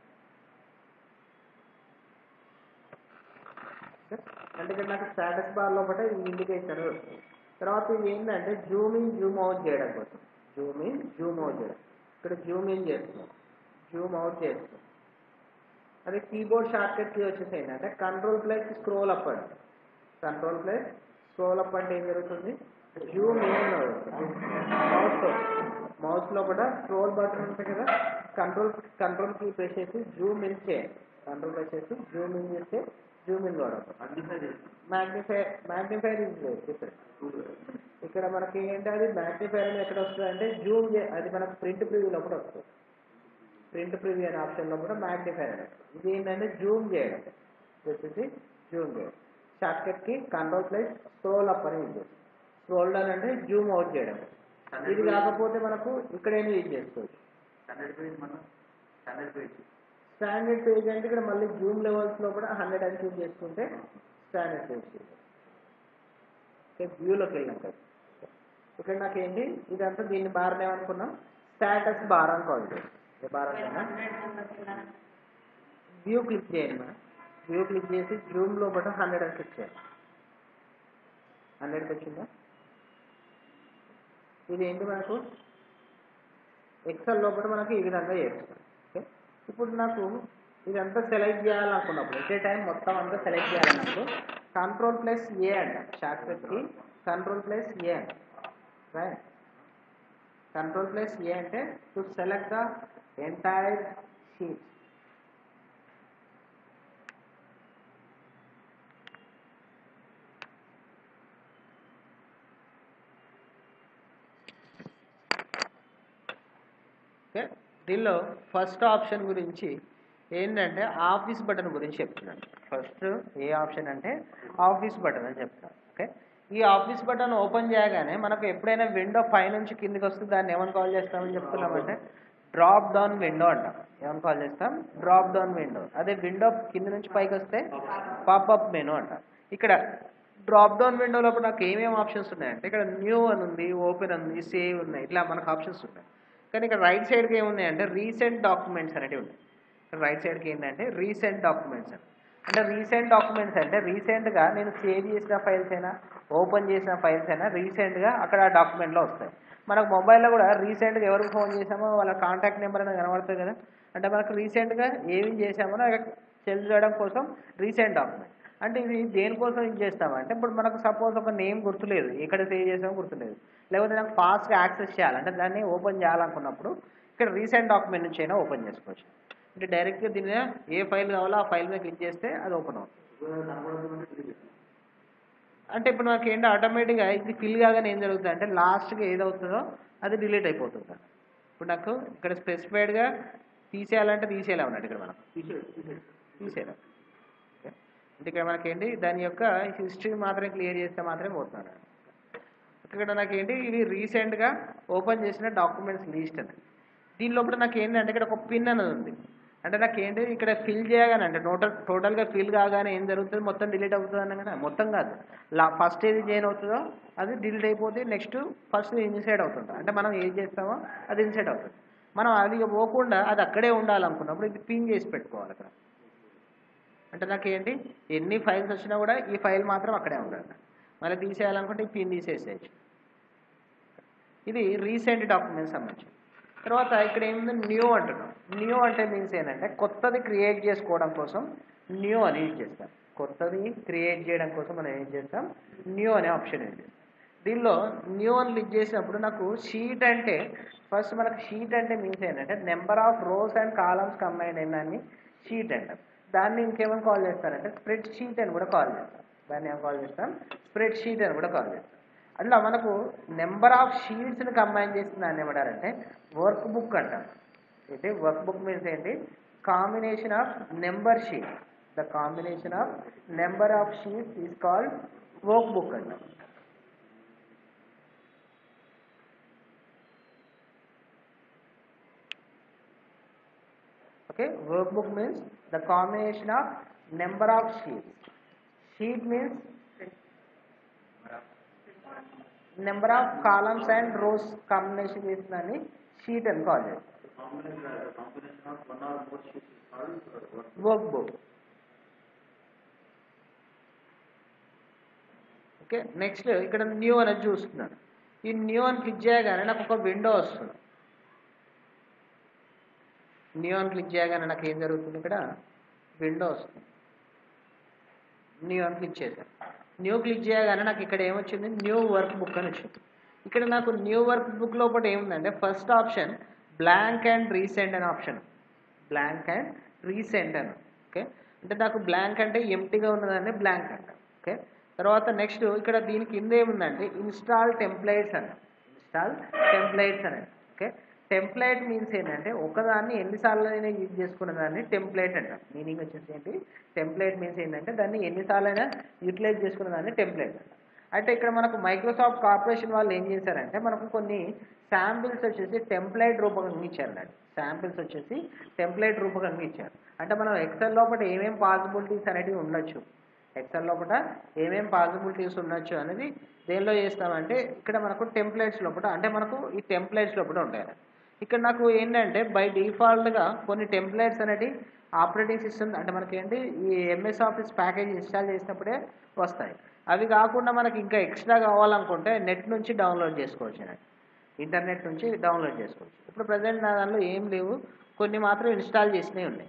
అంటే ఇక్కడ నాకు స్టాటస్ బార్ లోపల ఈ ఇండికేటర్ తర్వాత ఇది ఏంటంటే జూమ్ ఇన్ జూమ్ అవుట్ చేయడం కోసం జూమ్ ఇన్ జూమ్ అవుట్ చేయడం ఇక్కడ జూమ్ ఇన్ చేస్తున్నాం జూమ్ అవుట్ చేస్తున్నాం అదే కీబోర్డ్ షార్ట్ కట్ కీ వచ్చేసి ఏంటంటే కంట్రోల్ ప్లస్ స్క్రోల్ అప్ అండి కంట్రోల్ ప్లస్ స్క్రోల్ అప్ అంటే ఏం జరుగుతుంది జూమ్ ఇన్ మౌస్ మౌస్ లో కూడా స్క్రోల్ బటన్ ఉంటుంది కదా కంట్రోల్ కంట్రోల్ కీ ప్రెస్ చేసి జూమ్ ఇన్ చేయాలి కంట్రోల్ ప్రెస్ చేసి జూమ్ ఇన్ చేస్తే జూమ్ ఇన్ కూడా అగ్నిఫై చేసి మ్యాగ్నిఫై మ్యాగ్నిఫైర్ ఇస్ డిఫరెంట్ ఇక్కడ మనకి ఏంటి అది మ్యాగ్నిఫైర్ అని ఎక్కడ వస్తుంది అంటే జూమ్ అది మనకు ప్రింట్ ప్రివ్యూలో కూడా వస్తుంది ప్రింట్ ప్రివ్యూ అనే ఆప్షన్లో కూడా మ్యాగ్నిఫైర్ అని వస్తుంది. ఇది ఏంటంటే జూమ్ చేయడం ఇది వచ్చేసి జూమ్ చేయడం షార్ట్కట్ కి కంట్రోల్ ప్లస్ స్క్రోల్ అప్ అని యూజ్ చేస్తాం స్క్రోల్ డౌన్ అంటే జూమ్ అవుట్ చేయడం ఇది కాకపోతే మనకు ఇక్కడేమి యూజ్ చేసుకోవచ్చు స్టాండర్డ్ పేజ్ మన స్టాండర్డ్ పేజ్ స్టాండర్డ్ పేజ్ అంటే ఇక్కడ మళ్ళీ జూమ్ లెవెల్స్ లో కూడా హండ్రెడ్ అని చూస్ చేసుకుంటే స్టాండర్డ్ పేజ్ ఓకే వ్యూలోకి వెళ్ళినాక ఇక్కడ నాకు ఏంటి ఇదంతా దీన్ని బార్ ఏమనుకున్నాం స్టాటస్ బార్ అని కాల్ చేస్తాం ఏ బార్ అనుకున్నా వ్యూ క్లిక్ చేయండి మనం వ్యూ క్లిక్ చేసి జూమ్ లోపల హండ్రెడ్ అని క్లిక్ చేయాలి హండ్రెడ్కి వచ్చిందా ఇది ఏంటి మనకు ఎక్సెల్ లోపల మనకి ఈ విధంగా చేస్తాం ఓకే ఇప్పుడు నాకు ఇదంతా సెలెక్ట్ చేయాలనుకున్నప్పుడు ఎట్ ఏ టైం మొత్తం అంతా సెలెక్ట్ చేయాలన్నప్పుడు కంట్రోల్ ప్లస్ ఏ అంట షార్ట్ కి కంట్రోల్ ప్లస్ ఏ అంట రైట్ కంట్రోల్ ప్లస్ ఏ అంటే to select the entire sheet okay దీనిలో ఫస్ట్ ఆప్షన్ గురించి ఏంటంటే ఆఫీస్ బటన్ గురించి చెప్తున్నాను ఫస్ట్ ఏ ఆప్షన్ అంటే ఆఫీస్ బటన్ అని చెప్తాను ఓకే ఈ ఆఫీస్ బటన్ ఓపెన్ చేయగానే మనకు ఎప్పుడైనా విండో పై నుంచి కిందికి వస్తే దాన్ని ఏమని కాల్ చేస్తామని చెప్తున్నామంటే డ్రాప్ డౌన్ విండో అంటాం ఏమని కాల్ చేస్తాం డ్రాప్ డౌన్ విండో అదే విండో కింద నుంచి పైకి వస్తే పాపప్ మెనూ అంటాం ఇక్కడ డ్రాప్ డౌన్ విండో లోపల నాకు ఏమేమి ఆప్షన్స్ ఉన్నాయంటే ఇక్కడ న్యూ అని ఉంది ఓపెన్ ఉంది సేవ్ ఉన్నాయి ఇట్లా మనకు ఆప్షన్స్ ఉన్నాయి కానీ ఇక్కడ రైట్ సైడ్కి ఏమున్నాయంటే రీసెంట్ డాక్యుమెంట్స్ అనేవి ఉన్నాయి ఇక్కడ రైట్ సైడ్కి ఏంటంటే రీసెంట్ డాక్యుమెంట్స్ అని అంటే రీసెంట్ డాక్యుమెంట్స్ అంటే రీసెంట్గా నేను సేవ్ చేసిన ఫైల్స్ అయినా ఓపెన్ చేసిన ఫైల్స్ అయినా రీసెంట్గా అక్కడ ఆ డాక్యుమెంట్లో వస్తాయి మనకు మొబైల్లో కూడా రీసెంట్గా ఎవరికి ఫోన్ చేసామో వాళ్ళ కాంటాక్ట్ నెంబర్ అనేది కనబడుతుంది కదా అంటే మనకు రీసెంట్గా ఏమేం చేసామో తెలియజేయడం కోసం రీసెంట్ డాక్యుమెంట్ అంటే ఇది దేనికోసం యూజ్ చేస్తామంటే ఇప్పుడు మనకు సపోజ్ ఒక నేమ్ గుర్తులేదు ఎక్కడ సేవ్ చేసామో గుర్తులేదు లేకపోతే నాకు ఫాస్ట్గా యాక్సెస్ చేయాలంటే దాన్ని ఓపెన్ చేయాలనుకున్నప్పుడు ఇక్కడ రీసెంట్ డాక్యుమెంట్ నుంచి అయినా ఓపెన్ చేసుకోవచ్చు అంటే డైరెక్ట్గా దీని మీద ఏ ఫైల్ కావాలో ఆ ఫైల్ మీద క్లిక్ చేస్తే అది ఓపెన్ అవుతుంది అంటే ఇప్పుడు నాకు ఏంటి ఆటోమేటిక్గా ఇది ఫిల్ కాగానే ఏం జరుగుతుంది అంటే లాస్ట్గా ఏదవుతుందో అది డిలీట్ అయిపోతుంది ఇప్పుడు నాకు ఇక్కడ స్పెసిఫైడ్గా తీసేయాలంటే తీసేయాలి అన్నట్టు ఇక్కడ మనం తీసేయాలి ఓకే అంటే ఇక్కడ మనకేంటి దాని యొక్క హిస్టరీ మాత్రమే క్లియర్ చేస్తే మాత్రమే పోతున్నాడు ఇక్కడ నాకేంటి ఇది రీసెంట్గా ఓపెన్ చేసిన డాక్యుమెంట్స్ లిస్ట్ అని దీని లోపల నాకు ఏంటంటే ఇక్కడ ఒక పిన్ అనేది ఉంది అంటే నాకు ఏంటి ఇక్కడ ఫిల్ చేయగానే అంటే టోటల్ టోటల్గా ఫిల్ కాగానే ఏం జరుగుతుంది మొత్తం డిలీట్ అవుతుంది అన్న కదా మొత్తం కాదు లా ఫస్ట్ ఏది జాయిన్ అవుతుందో అది డిలీట్ అయిపోతే నెక్స్ట్ ఫస్ట్ ఇన్సైడ్ అవుతుంది అంటే మనం ఏది చేస్తామో అది ఇన్సైడ్ అవుతుంది మనం అది పోకుండా అది అక్కడే ఉండాలనుకున్నప్పుడు ఇది పిన్ చేసి పెట్టుకోవాలి అక్కడ అంటే నాకు ఏంటి ఎన్ని ఫైల్స్ వచ్చినా కూడా ఈ ఫైల్ మాత్రం అక్కడే ఉండాలి మళ్ళీ తీసేయాలనుకుంటే ఈ పిన్ తీసేసేయచ్చు ఇది రీసెంట్ డాక్యుమెంట్స్ సంబంధించి తర్వాత ఇక్కడ ఏముంది న్యూ అంటున్నాం న్యూ అంటే మీన్స్ ఏంటంటే కొత్తది క్రియేట్ చేసుకోవడం కోసం న్యూ అని యూజ్ చేస్తాం కొత్తది క్రియేట్ చేయడం కోసం మనం ఏం చేస్తాం న్యూ అనే ఆప్షన్ యూజ్ చేస్తాం దీనిలో న్యూ అని క్లిక్ చేసినప్పుడు నాకు షీట్ అంటే ఫస్ట్ మనకు షీట్ అంటే మీన్స్ ఏంటంటే number of rows and columns combine అయిన దాన్ని షీట్ అంటాం దాన్ని ఇంకేమని కాల్ చేస్తారంటే స్ప్రెడ్ షీట్ అని కూడా కాల్ చేస్తాం దాన్ని ఏం కాల్ చేస్తాం స్ప్రెడ్ షీట్ అని కూడా కాల్ చేస్తాం అట్లా మనకు నెంబర్ ఆఫ్ షీట్స్ని కంబైన్ చేసిన దాన్ని ఏమంటారంటే వర్క్ బుక్ అంటాం అయితే వర్క్ బుక్ మీన్స్ ఏంటి combination of number sheet the combination of number of sheets is called workbook అంటాం okay workbook means the combination of number of sheets sheet means number of columns and rows combination చేసిందని sheet అని call చేస్తాం combination of one or more sheets is called work. workbook okay next ఇక్కడ new అనేది చూస్తున్నాను ఈ new అని click చేయగానే నాకు ఒక విండో వస్తుంది న్యూ అని క్లిక్ చేయగానే నాకు ఏం జరుగుతుంది ఇక్కడ విండో వస్తుంది న్యూ అని క్లిక్ చేశాను న్యూ క్లిక్ చేయగానే నాకు ఇక్కడ ఏమొచ్చింది న్యూ వర్క్ బుక్ అని వచ్చింది ఇక్కడ నాకు న్యూ వర్క్ బుక్ లోపల ఏముందంటే first option blank and recent అనే ఆప్షన్ బ్లాంక్ అండ్ రీసెంట్ అని ఓకే అంటే నాకు బ్లాంక్ అంటే ఎంటీగా ఉన్నదాన్ని బ్లాంక్ అంట ఓకే తర్వాత నెక్స్ట్ ఇక్కడ దీని కింద ఏముందంటే ఇన్స్టాల్ టెంప్లైట్స్ అని ఇన్స్టాల్ టెంప్లైట్స్ అని ఓకే టెంప్లైట్ మీన్స్ ఏంటంటే ఒకదాన్ని ఎన్నిసార్లు అయినా యూజ్ చేసుకున్న దాన్ని టెంప్లైట్ అంటాం మీనింగ్ వచ్చేసి ఏంటి టెంప్లైట్ మీన్స్ ఏంటంటే దాన్ని ఎన్నిసార్లు అయినా యూటిలైజ్ చేసుకున్న దాన్ని టెంప్లైట్ అంటాం అయితే ఇక్కడ మనకు మైక్రోసాఫ్ట్ కార్పొరేషన్ వాళ్ళు ఏం చేశారంటే మనకు కొన్ని శాంపిల్స్ వచ్చేసి టెంప్లైట్ రూపకంగా ఇచ్చారు అన్నట్టు శాంపిల్స్ వచ్చేసి టెంప్లైట్ రూపకంగా ఇచ్చారు అంటే మనం ఎక్సెల్ లోపల ఏమేం పాసిబిలిటీస్ అనేవి ఉండొచ్చు ఎక్సెల్ లోపల ఏమేం పాసిబిలిటీస్ ఉండొచ్చు అనేది దేనిలో చేస్తామంటే ఇక్కడ మనకు టెంప్లైట్స్ లోపల అంటే మనకు ఈ టెంప్లైట్స్ లోపల ఉంటాయి ఇక్కడ నాకు ఏంటంటే బై డిఫాల్ట్గా కొన్ని టెంప్లైట్స్ అనేవి ఆపరేటింగ్ సిస్టమ్ అంటే మనకి ఏంటి ఈ ఎంఎస్ ఆఫీస్ ప్యాకేజ్ ఇన్స్టాల్ చేసినప్పుడే వస్తాయి అవి కాకుండా మనకి ఇంకా ఎక్స్ట్రా కావాలనుకుంటే నెట్ నుంచి డౌన్లోడ్ చేసుకోవచ్చు అన్నట్టు ఇంటర్నెట్ నుంచి డౌన్లోడ్ చేసుకోవచ్చు ఇప్పుడు ప్రజెంట్ నా దానిలో ఏం లేవు కొన్ని మాత్రం ఇన్స్టాల్ చేసినవి ఉన్నాయి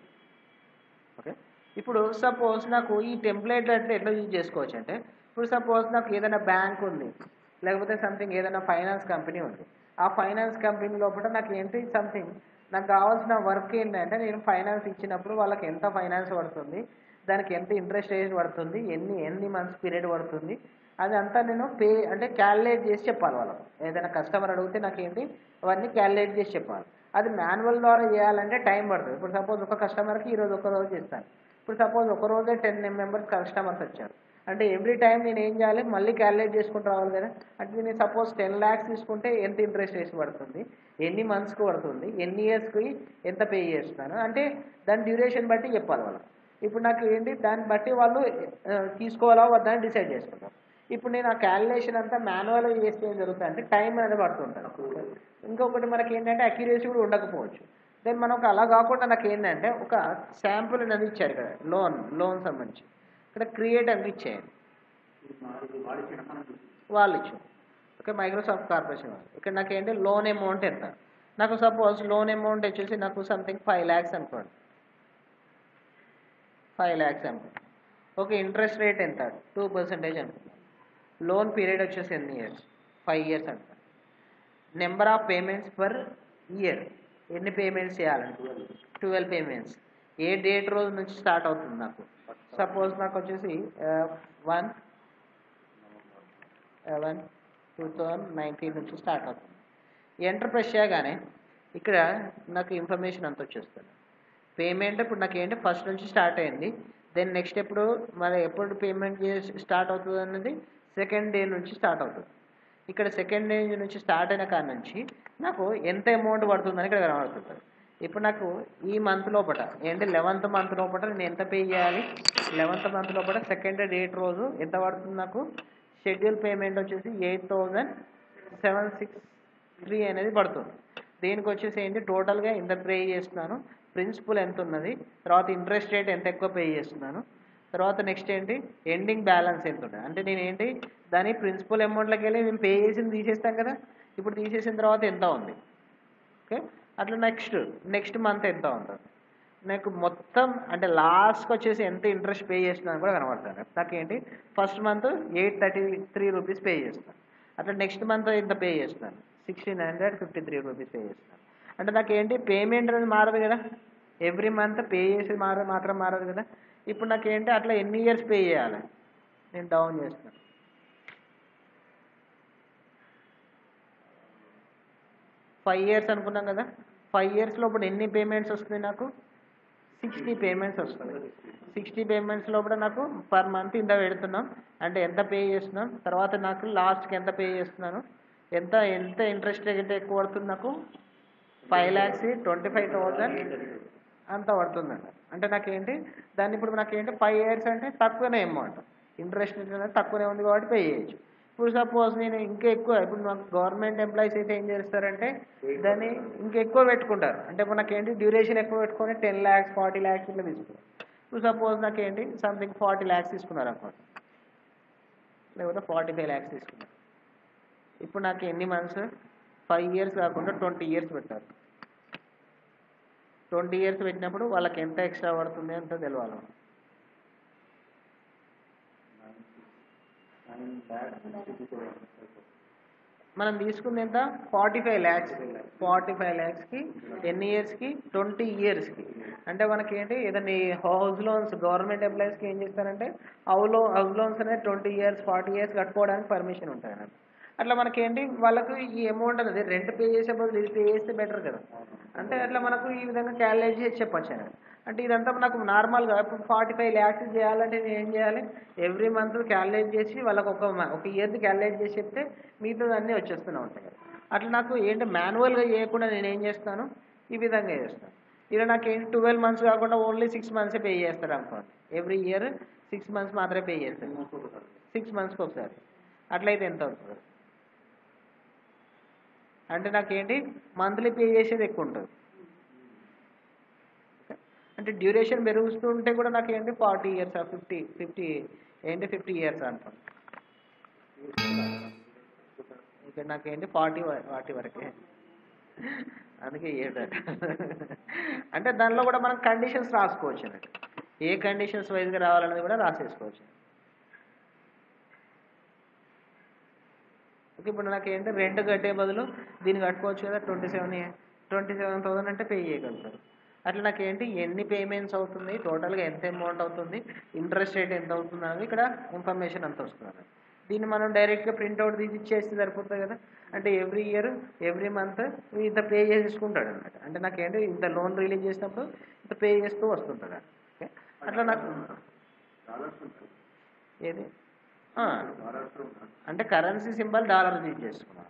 ఓకే ఇప్పుడు సపోజ్ నాకు ఈ టెంప్లెట్ అంటే ఎట్లా యూజ్ చేసుకోవచ్చు అంటే ఇప్పుడు సపోజ్ నాకు ఏదైనా బ్యాంక్ ఉంది లేకపోతే సంథింగ్ ఏదైనా ఫైనాన్స్ కంపెనీ ఉంది ఆ ఫైనాన్స్ కంపెనీ లోపల నాకు ఏంటి సంథింగ్ నాకు కావాల్సిన వర్క్ ఏంటంటే నేను ఫైనాన్స్ ఇచ్చినప్పుడు వాళ్ళకి ఎంత ఫైనాన్స్ పడుతుంది దానికి ఎంత ఇంట్రెస్ట్ రేట్ పడుతుంది ఎన్ని ఎన్ని మంత్స్ పీరియడ్ పడుతుంది అది అంతా నేను పే అంటే క్యాలిక్యులేట్ చేసి చెప్పాలి వాళ్ళకు ఏదైనా కస్టమర్ అడిగితే నాకేంటి అవన్నీ క్యాలిక్యులేట్ చేసి చెప్పాలి అది మాన్యువల్ ద్వారా చేయాలంటే టైం పడుతుంది ఇప్పుడు సపోజ్ ఒక కస్టమర్కి ఈరోజు ఒక రోజు చేస్తాను ఇప్పుడు సపోజ్ ఒక రోజే టెన్ మెంబర్స్ కస్టమర్స్ వచ్చారు అంటే ఎవ్రీ టైం నేను ఏం చేయాలి మళ్ళీ క్యాలిక్యులేట్ చేసుకుంటూ రావాలి కదా అంటే నేను సపోజ్ టెన్ ల్యాక్స్ తీసుకుంటే ఎంత ఇంట్రెస్ట్ వేసి పడుతుంది ఎన్ని మంత్స్కి పడుతుంది ఎన్ని ఇయర్స్కి ఎంత పే చేస్తున్నాను అంటే దాని డ్యూరేషన్ బట్టి చెప్పాలి వాళ్ళు ఇప్పుడు నాకు ఏంటి దాన్ని బట్టి వాళ్ళు ఆ, తీసుకోవాలా వద్దా అని డిసైడ్ చేసుకుంటారు ఇప్పుడు నేను ఆ క్యాలిక్యులేషన్ అంతా మాన్యువల్గా చేస్తే ఏం జరుగుతుంది అంటే టైం అనేది పడుతుంటుంది ఇంకొకటి మనకి ఏంటంటే అక్యురేసీ కూడా ఉండకపోవచ్చు దెన్ మనకు అలా కాకుండా నాకు ఏంటంటే ఒక శాంపుల్ అనేది ఇచ్చారు ఇక్కడ లోన్ లోన్ సంబంధించి ఇక్కడ క్రియేట్ అనేది ఇచ్చేయండి ఇది మా- ఇది వాడిచ్చిన మనం చూసి వాళ్ళు ఇచ్చారు ఓకే మైక్రోసాఫ్ట్ కార్పొరేషన్ వాళ్ళు ఇక్కడ నాకు ఏంటి లోన్ అమౌంట్ ఎంత నాకు సపోజ్ లోన్ అమౌంట్ వచ్చేసి నాకు సంథింగ్ ఫైవ్ ల్యాక్స్ అనుకోండి ఫైవ్ ల్యాక్స్ అనుకోండి ఓకే ఇంట్రెస్ట్ రేట్ ఎంత టూ పర్సెంటేజ్ అనుకోండి లోన్ పీరియడ్ వచ్చేసి ఎన్ని ఇయర్స్ ఫైవ్ ఇయర్స్ అంట number of payments per year ఎన్ని పేమెంట్స్ చేయాలండి ట్వెల్వ్ పేమెంట్స్ ఏ డేట్ రోజు నుంచి స్టార్ట్ అవుతుంది నాకు సపోజ్ నాకు వచ్చేసి one one two thousand nineteen నుంచి స్టార్ట్ అవుతుంది ఎంటర్ ప్రెస్ చేయగానే ఇక్కడ నాకు ఇన్ఫర్మేషన్ అంతా వచ్చేస్తుంది పేమెంట్ ఇప్పుడు నాకు ఏంటి ఫస్ట్ నుంచి స్టార్ట్ అయింది దెన్ నెక్స్ట్ ఎప్పుడు మరి ఎప్పుడు పేమెంట్ చేసి స్టార్ట్ అవుతుంది అన్నది సెకండ్ డే నుంచి స్టార్ట్ అవుతుంది ఇక్కడ సెకండ్ డే నుంచి స్టార్ట్ అయిన కాడ నుంచి నాకు ఎంత అమౌంట్ పడుతుందని ఇక్కడ కనబడుతుంది ఇప్పుడు నాకు ఈ మంత్ లోపల ఏంటి లెవెంత్ మంత్ లోపల నేను ఎంత పే చేయాలి లెవెంత్ మంత్ లోపల సెకండ్ డేట్ రోజు ఎంత పడుతుంది నాకు షెడ్యూల్ పేమెంట్ వచ్చేసి eight thousand seven six three అనేది పడుతుంది దీనికి వచ్చేసి ఏంటి టోటల్గా ఇంత పే చేస్తున్నాను ప్రిన్సిపల్ ఎంత ఉన్నది తర్వాత ఇంట్రెస్ట్ రేట్ ఎంత ఎక్కువ పే చేస్తున్నాను తర్వాత నెక్స్ట్ ఏంటి ఎండింగ్ బ్యాలెన్స్ ఎంత ఉంటుంది అంటే నేను ఏంటి దాని ప్రిన్సిపల్ అమౌంట్లోకి వెళ్ళి మేము పే చేసింది తీసేస్తాం కదా ఇప్పుడు తీసేసిన తర్వాత ఎంత ఉంది ఓకే అట్లా నెక్స్ట్ నెక్స్ట్ మంత్ ఎంత ఉంటుంది నాకు మొత్తం అంటే లాస్ట్కి వచ్చేసి ఎంత ఇంట్రెస్ట్ పే చేస్తున్నాను కూడా కనబడుతుంది నాకు ఏంటి first month eight thirty three rupees pay చేస్తాను అట్లా నెక్స్ట్ మంత్ ఎంత పే చేస్తాను sixteen hundred fifty three rupees pay చేస్తాను అంటే నాకు ఏంటి పేమెంట్ అనేది మారదు కదా ఎవ్రీ మంత్ పే చేసి మార మాత్రం మారదు కదా ఇప్పుడు నాకు ఏంటి అట్లా ఎన్ని ఇయర్స్ పే చేయాలి నేను డౌన్ చేస్తాను ఫైవ్ ఇయర్స్ అనుకున్నాం కదా ఫైవ్ ఇయర్స్ లోపల ఎన్ని పేమెంట్స్ వస్తుంది నాకు సిక్స్టీ పేమెంట్స్ వస్తుంది సిక్స్టీ పేమెంట్స్ లోపల నాకు పర్ మంత్ ఇంత పెడుతున్నాం అంటే ఎంత పే చేస్తున్నాం తర్వాత నాకు లాస్ట్కి ఎంత పే చేస్తున్నాను ఎంత ఎంత ఇంట్రెస్ట్ రేట్ ఎక్కువ పడుతుంది నాకు five lakhs twenty five thousand అంత పడుతుందంట అంటే నాకేంటి దాన్ని ఇప్పుడు నాకేంటి ఫైవ్ ఇయర్స్ అంటే తక్కువనే అమౌంట్ ఇంట్రెస్ట్ అనేది తక్కువనే ఉంది కాబట్టి పే చేయొచ్చు ఇప్పుడు సపోజ్ నేను ఇంకా ఎక్కువ ఇప్పుడు మాకు గవర్నమెంట్ ఎంప్లాయీస్ అయితే ఏం చేస్తారంటే దాన్ని ఇంకా ఎక్కువ పెట్టుకుంటారు అంటే ఇప్పుడు నాకేంటి డ్యూరేషన్ ఎక్కువ పెట్టుకొని టెన్ ల్యాక్స్ ఫార్టీ ల్యాక్స్ ఇట్లా తీసుకుంటారు ఇప్పుడు సపోజ్ నాకేంటి సంథింగ్ ఫార్టీ ల్యాక్స్ తీసుకున్నారు అనుకోండి లేకపోతే ఫార్టీ ఫైవ్ ల్యాక్స్ తీసుకున్నారు ఇప్పుడు నాకు ఎన్ని మంత్స్ ఫైవ్ ఇయర్స్ కాకుండా ట్వంటీ ఇయర్స్ పెట్టారు ట్వంటీ ఇయర్స్ పెట్టినప్పుడు వాళ్ళకి ఎంత ఎక్స్ట్రా పడుతుంది అంత తెలవాలి మనం. నైన్ ల్యాక్స్ సిక్స్టీ ఫోర్ మనం తీసుకుంది ఎంత forty five lakhs forty five ల్యాక్స్కి ఎన్ని ఇయర్స్కి ట్వంటీ ఇయర్స్కి అంటే మనకి ఏంటి ఏదైనా హౌస్ లోన్స్ గవర్నమెంట్ ఎంప్లాయీస్కి ఏం చేస్తారంటే హౌస్ లో హౌస్ లోన్స్ అనేది ట్వంటీ ఇయర్స్ ఫార్టీ ఇయర్స్ కట్టుకోవడానికి పర్మిషన్ ఉంటుంది అన్నమాట అట్లా మనకి ఏంటి వాళ్ళకు ఈ అమౌంట్ అనేది రెంట్ పే చేసే బదులు ఇది పే చేస్తే బెటర్ కదా అంటే అట్లా మనకు ఈ విధంగా క్యాలిక్యులేట్ చేసి చెప్పచ్చు అన్నమాట అంటే ఇదంతా నాకు నార్మల్గా ఇప్పుడు ఫార్టీ ఫైవ్ ల్యాక్స్ చేయాలంటే నేను ఏం చేయాలి ఎవ్రీ మంత్ క్యాలిక్యులేట్ చేసి వాళ్ళకి ఒక మ- ఒక ఇయర్ది క్యాలిక్యులేట్ చేసి చెప్తే మిగతా అన్నీ వచ్చేస్తూనే ఉంటాయి కదా అట్లా నాకు ఏంటి మాన్యువల్గా చేయకుండా నేను ఏం చేస్తాను ఈ విధంగా చేస్తాను ఇలా నాకు ఏంటి ట్వెల్వ్ మంత్స్ కాకుండా ఓన్లీ సిక్స్ మంత్సే పే చేస్తారు అనుకోండి ఎవ్రీ ఇయర్ సిక్స్ మంత్స్ మాత్రమే పే చేస్తారు సిక్స్ మంత్స్కి ఒకసారి అట్లయితే ఎంత అవుతుంది అంటే నాకేంటి మంత్లీ పే చేసేది ఎక్కువ ఉంటుంది అంటే డ్యూరేషన్ పెరుగుతుంటే కూడా నాకేంటి ఫార్టీ ఇయర్స్ ఫిఫ్టీ ఫిఫ్టీ ఏంటి ఫిఫ్టీ ఇయర్స్ అంటాను ఇక్కడ నాకేంటి ఫార్టీ ఫార్టీ వరకే అందుకే ఏడు అంటే దానిలో కూడా మనం కండిషన్స్ రాసుకోవచ్చు అన్నట్టు ఏ కండిషన్స్ వైజ్గా రావాలనేది కూడా రాసేసుకోవచ్చు ఓకే ఇప్పుడు నాకు ఏంటి రెంట్ కట్టే బదులు దీన్ని కట్టుకోవచ్చు కదా twenty seven twenty seven thousand అంటే పే చేయగలుగుతారు అట్లా నాకు ఏంటి ఎన్ని పేమెంట్స్ అవుతుంది టోటల్గా ఎంత అమౌంట్ అవుతుంది ఇంట్రెస్ట్ రేట్ ఎంత అవుతుంది అనేది ఇక్కడ ఇన్ఫర్మేషన్ అంత వస్తుంది అన్నమాట. దీన్ని మనం డైరెక్ట్గా ప్రింట్అవుట్ తీసి ఇచ్చేస్తే సరిపోతుంది కదా అంటే ఎవ్రీ ఇయర్ ఎవ్రీ మంత్ ఇంత పే చేసుకుంటాడు అనమాట అంటే నాకేంటి ఇంత లోన్ రిలీజ్ చేసినప్పుడు ఇంత పే చేస్తూ వస్తుంటాడు ఓకే అట్లా నాకు డాలర్స్ ఉంటాయి ఏది ఆ, డాలర్స్ ఉంటాయి అంటే కరెన్సీ సింబల్ డాలర్ యూజ్ చేసుకున్నాను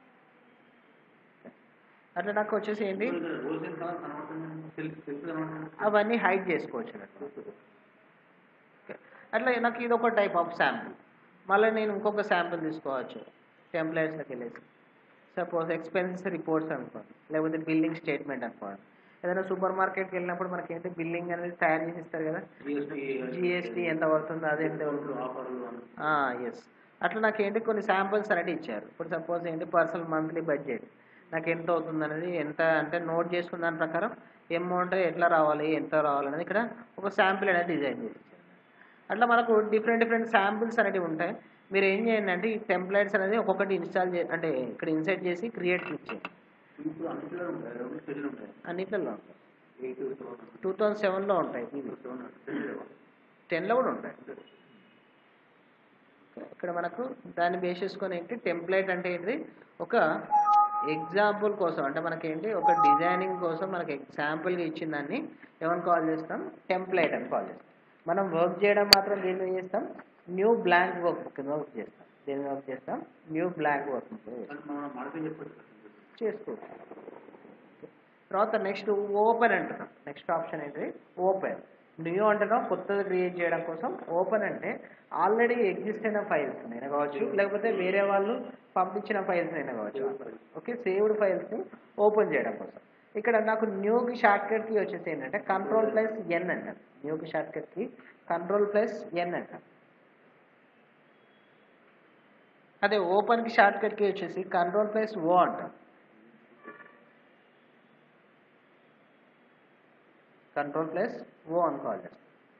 అట్లా నాకు వచ్చేసి ఏంటి హోల్సేల్ కలర్ కనబడుతుంది సిల్క్ సిల్క్ కనబడుతుంది అవన్నీ హైడ్ చేసుకోవచ్చు అన్నట్టు ఓకే. అట్లా నాకు ఇది ఒక టైప్ ఆఫ్ శాంపుల్ మళ్ళీ నేను ఇంకొక శాంపిల్ తీసుకోవచ్చు టెంప్లెట్స్లోకి వెళ్ళేసి సపోజ్ ఎక్స్పెన్సెస్ రిపోర్ట్స్ అనుకోండి లేకపోతే బిల్లింగ్ స్టేట్మెంట్ అనుకోండి ఏదైనా సూపర్ మార్కెట్కి వెళ్ళినప్పుడు మనకి ఏంటి బిల్లింగ్ అనేది తయారు చేసి ఇస్తారు కదా జిఎస్టీ జిఎస్టీ ఎంత పడుతుందో అది ఎంత పడుతుందో ఆఫర్లు ఎస్ అట్లా నాకు ఏంటి కొన్ని శాంపిల్స్ అనేది ఇచ్చారు ఇప్పుడు సపోజ్ ఏంటి పర్సనల్ మంత్లీ బడ్జెట్ నాకు ఎంత అవుతుంది అనేది ఎంత అంటే నోట్ చేసుకున్న దాని ప్రకారం అమౌంట్ ఎట్లా రావాలి ఎంత రావాలి అనేది ఇక్కడ ఒక శాంపిల్ అనేది డిజైన్ చేసి ఇచ్చారు అట్లా మనకు డిఫరెంట్ డిఫరెంట్ శాంపిల్స్ అనేవి ఉంటాయి మీరు ఏం చేయండి అంటే ఈ టెంప్లెట్స్ అనేది ఒక్కొక్కటి ఇన్స్టాల్ చే అంటే ఇక్కడ ఇన్సర్ట్ చేసి క్రియేట్ క్లిక్ చేయండి ఇప్పుడు అన్నిట్లో ఉంటాయి రెండు స్టేజ్లు ఉంటాయి అన్నిట్లలో ఉంటాయి ఎయిట్ సెవెన్ టూ థౌజండ్ సెవెన్లో ఉంటాయి ఇవి సెవెన్ టెన్లో కూడా ఉంటాయి ఇక్కడ మనకు దాన్ని బేస్ చేసుకొని ఏంటి టెంప్లెట్ అంటే ఏంటి ఒక ఎగ్జాంపుల్ కోసం అంటే మనకేంటి ఒక డిజైనింగ్ కోసం మనకి ఎగ్జాంపుల్గా ఇచ్చిన దాన్ని ఏమని కాల్ చేస్తాం టెంప్లెట్ అని కాల్ చేస్తాం మనం వర్క్ చేయడం మాత్రం దేని మీద చేస్తాం న్యూ బ్లాంక్ వర్క్ కింద వర్క్ చేస్తాం దేని మీద వర్క్ చేస్తాం న్యూ బ్లాంక్ వర్క్ కానీ మనం మాడిఫై చెప్పచ్చు చేసుకోవచ్చు తర్వాత నెక్స్ట్ ఓపెన్ అంటున్నాం నెక్స్ట్ ఆప్షన్ ఏంటి ఓపెన్ న్యూ అంటున్నాం కొత్తది క్రియేట్ చేయడం కోసం ఓపెన్ అంటే ఆల్రెడీ ఎగ్జిస్ట్ అయిన ఫైల్స్ అయినా కావచ్చు లేకపోతే వేరే వాళ్ళు పంపించిన ఫైల్స్ అయినా కావచ్చు ఓకే సేవ్డ్ ఫైల్స్ని ఓపెన్ చేయడం కోసం ఇక్కడ నాకు న్యూకి షార్ట్ కట్కి వచ్చేసి ఏంటంటే కంట్రోల్ ప్లస్ ఎన్ అంటారు న్యూకి షార్ట్ కట్కి కంట్రోల్ ప్లస్ ఎన్ అంటారు అదే ఓపెన్కి షార్ట్ కట్కి వచ్చేసి కంట్రోల్ ప్లస్ ఓ అంటాం కంట్రోల్ ప్లస్ ఓ అని కాల్ చేస్తాం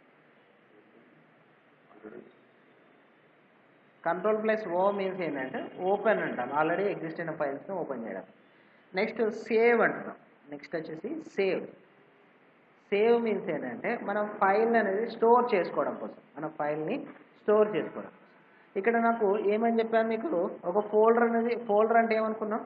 కంట్రోల్ ప్లస్ ఓ మీన్స్ ఏంటంటే ఓపెన్ అంటాం ఆల్రెడీ ఎగ్జిస్ట్ అయిన ఫైల్స్ని ఓపెన్ చేయడం నెక్స్ట్ సేవ్ అంటున్నాం నెక్స్ట్ వచ్చేసి సేవ్ సేవ్ మీన్స్ ఏంటంటే మనం ఫైల్ అనేది స్టోర్ చేసుకోవడం కోసం మన ఫైల్ని స్టోర్ చేసుకోవడం కోసం ఇక్కడ నాకు ఏమని చెప్పాను మీకు ఒక ఫోల్డర్ అనేది ఫోల్డర్ అంటే ఏమనుకున్నాం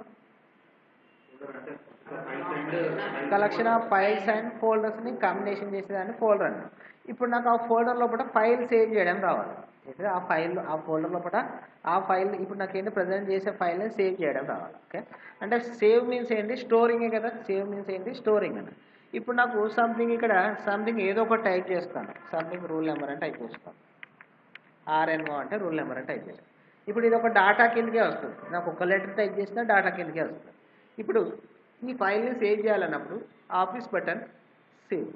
కలెక్షన్ ఆఫ్ ఫైల్స్ అండ్ ఫోల్డర్స్ని కాంబినేషన్ చేసేదాన్ని ఫోల్డర్ అంటాం ఇప్పుడు నాకు ఆ ఫోల్డర్ లోపల ఫైల్ సేవ్ చేయడం రావాలి అంటే ఆ ఫైల్ ఆ ఫోల్డర్ లోపల ఆ ఫైల్ ఇప్పుడు నాకు ఏంటి ప్రజెంట్ చేసే ఫైల్ని సేవ్ చేయడం రావాలి ఓకే అంటే సేవ్ మీన్స్ ఏంటి స్టోరింగే కదా సేవ్ మీన్స్ ఏంటి స్టోరింగ్ అని ఇప్పుడు నాకు సంథింగ్ ఇక్కడ సంథింగ్ ఏదో ఒకటి టైప్ చేస్తాను సంథింగ్ రూల్ నెంబర్ అని టైప్ చేస్తాను ఆర్ఎన్ఓ అంటే రూల్ నెంబర్ అని టైప్ చేస్తాను ఇప్పుడు ఇది ఒక డాటా కిందకే వస్తుంది నాకు ఒక లెటర్ టైప్ చేసినా డాటా కిందకే వస్తుంది ఇప్పుడు ఈ ఫైల్ని సేవ్ చేయాలన్నప్పుడు ఆఫీస్ బటన్ సేవ్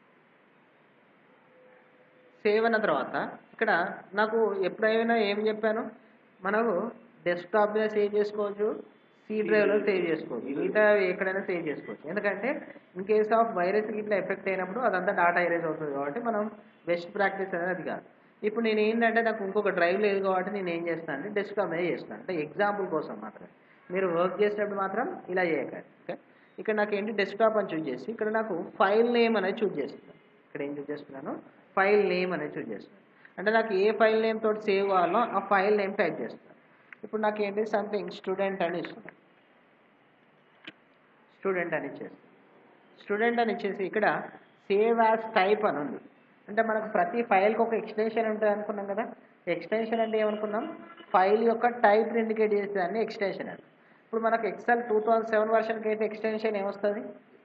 సేవ్ అన్న తర్వాత ఇక్కడ నాకు ఎప్పుడైనా ఏం చెప్పాను మనకు డెస్క్టాప్ మీద సేవ్ చేసుకోవచ్చు సి డ్రైవ్లో సేవ్ చేసుకోవచ్చు మిగతా ఎక్కడైనా సేవ్ చేసుకోవచ్చు ఎందుకంటే ఇన్ కేస్ ఆఫ్ వైరస్ ఇట్లా ఎఫెక్ట్ అయినప్పుడు అదంతా డాటా ఎరేజ్ అవుతుంది కాబట్టి మనం బెస్ట్ ప్రాక్టీస్ అనేది అది కాదు ఇప్పుడు నేను ఏంటంటే నాకు ఇంకొక డ్రైవ్ లేదు కాబట్టి నేను ఏం చేస్తాను అంటే డెస్క్టాప్ మీద చేస్తాను అంటే ఎగ్జాంపుల్ కోసం మాత్రమే మీరు వర్క్ చేసేటప్పుడు మాత్రం ఇలా చేయకండి ఓకే ఇక్కడ నాకు ఏంటి డెస్క్టాప్ అని చూజ్ చేసి ఇక్కడ నాకు ఫైల్ నేమ్ అనేది చూజ్ చేస్తున్నాను ఇక్కడ ఏం చూజ్ చేస్తున్నాను ఫైల్ నేమ్ అనేది చూజ్ చేస్తున్నాను అంటే నాకు ఏ ఫైల్ నేమ్ తోటి సేవ్ కావాలో ఆ ఫైల్ నేమ్ టైప్ చేస్తాను ఇప్పుడు నాకు ఏంటి సంథింగ్ స్టూడెంట్ అని ఇస్తున్నాను స్టూడెంట్ అని ఇచ్చేసి స్టూడెంట్ అని ఇచ్చేసి ఇక్కడ సేవ్ యాజ్ టైప్ అని ఉంది అంటే మనకు ప్రతి ఫైల్కి ఒక ఎక్స్టెన్షన్ ఉంటుంది అనుకున్నాం కదా ఎక్స్టెన్షన్ అంటే ఏమనుకున్నాం ఫైల్ యొక్క టైప్ ఇండికేట్ చేసేదాన్ని ఎక్స్టెన్షన్ అని ఇప్పుడు మనకు ఎక్సెల్ టూ థౌజండ్ సెవెన్ వర్షన్కి అయితే ఎక్స్టెన్షన్ ఏమొస్తుంది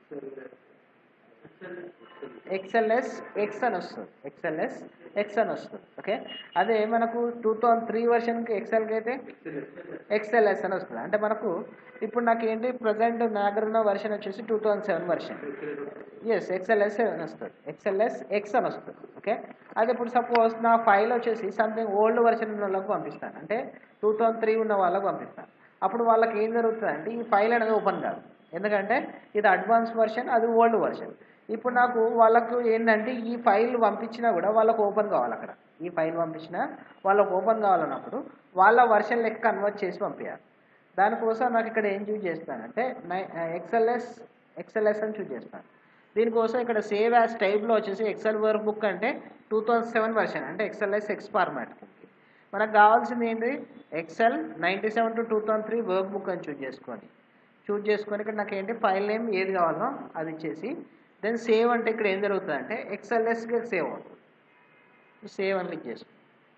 ఎక్స్ఎల్ఎస్ ఎక్స్ అని వస్తుంది ఎక్స్ఎల్ఎస్ ఎక్స్ అని వస్తుంది ఓకే అదే మనకు టూ థౌజండ్ త్రీ వర్షన్కి ఎక్సెల్కి అయితే ఎక్స్ఎల్ఎస్ అని వస్తుంది అంటే మనకు ఇప్పుడు నాకు ఏంటి ప్రజెంట్ నా దగ్గర ఉన్న వర్షన్ వచ్చేసి two thousand seven version S X L S అని వస్తుంది ఎక్స్ఎల్ఎస్ ఎక్స్ అని వస్తుంది ఓకే అదే ఇప్పుడు సపోజ్ నా ఫైల్ వచ్చేసి సంథింగ్ ఓల్డ్ వర్షన్ ఉన్న వాళ్ళకి పంపిస్తాను అంటే టూ థౌజండ్ త్రీ ఉన్న వాళ్ళకి పంపిస్తాను అప్పుడు వాళ్ళకి ఏం జరుగుతుంది అంటే ఈ ఫైల్ అనేది ఓపెన్ కాదు ఎందుకంటే ఇది అడ్వాన్స్ వర్షన్ అది ఓల్డ్ వర్షన్ ఇప్పుడు నాకు వాళ్ళకు ఏంటంటే ఈ ఫైల్ పంపించినా కూడా వాళ్ళకు ఓపెన్ కావాలి అక్కడ ఈ ఫైల్ పంపించినా వాళ్ళకు ఓపెన్ కావాలన్నప్పుడు వాళ్ళ వర్షన్ లెక్క కన్వర్ట్ చేసి పంపించాలి దానికోసం నాకు ఇక్కడ ఏం చూజ్ చేస్తానంటే ఎక్స్ఎల్ఎస్ ఎక్స్ఎల్ఎస్ అని చూజ్ చేస్తాను దీనికోసం ఇక్కడ సేవ్ యాజ్ టైప్లో వచ్చేసి ఎక్సెల్ వర్క్ బుక్ అంటే టూ థౌజండ్ సెవెన్ వర్షన్ అంటే ఎక్స్ఎల్ఎస్ ఎక్స్ ఫార్మాట్కి మనకు కావాల్సింది ఏంటి Excel ninety seven to two thousand three workbook అని చూజ్ చేసుకోండి చూజ్ చేసుకొని ఇక్కడ నాకు ఏంటి ఫైల్ నేమ్ ఏది కావాలో అది ఇచ్చేసి దెన్ సేవ్ అంటే ఇక్కడ ఏం జరుగుతుంది అంటే ఎక్స్ఎల్ఎస్గా సేవ్ అవుతుంది సేవ్ అని క్లిక్ చేసుకో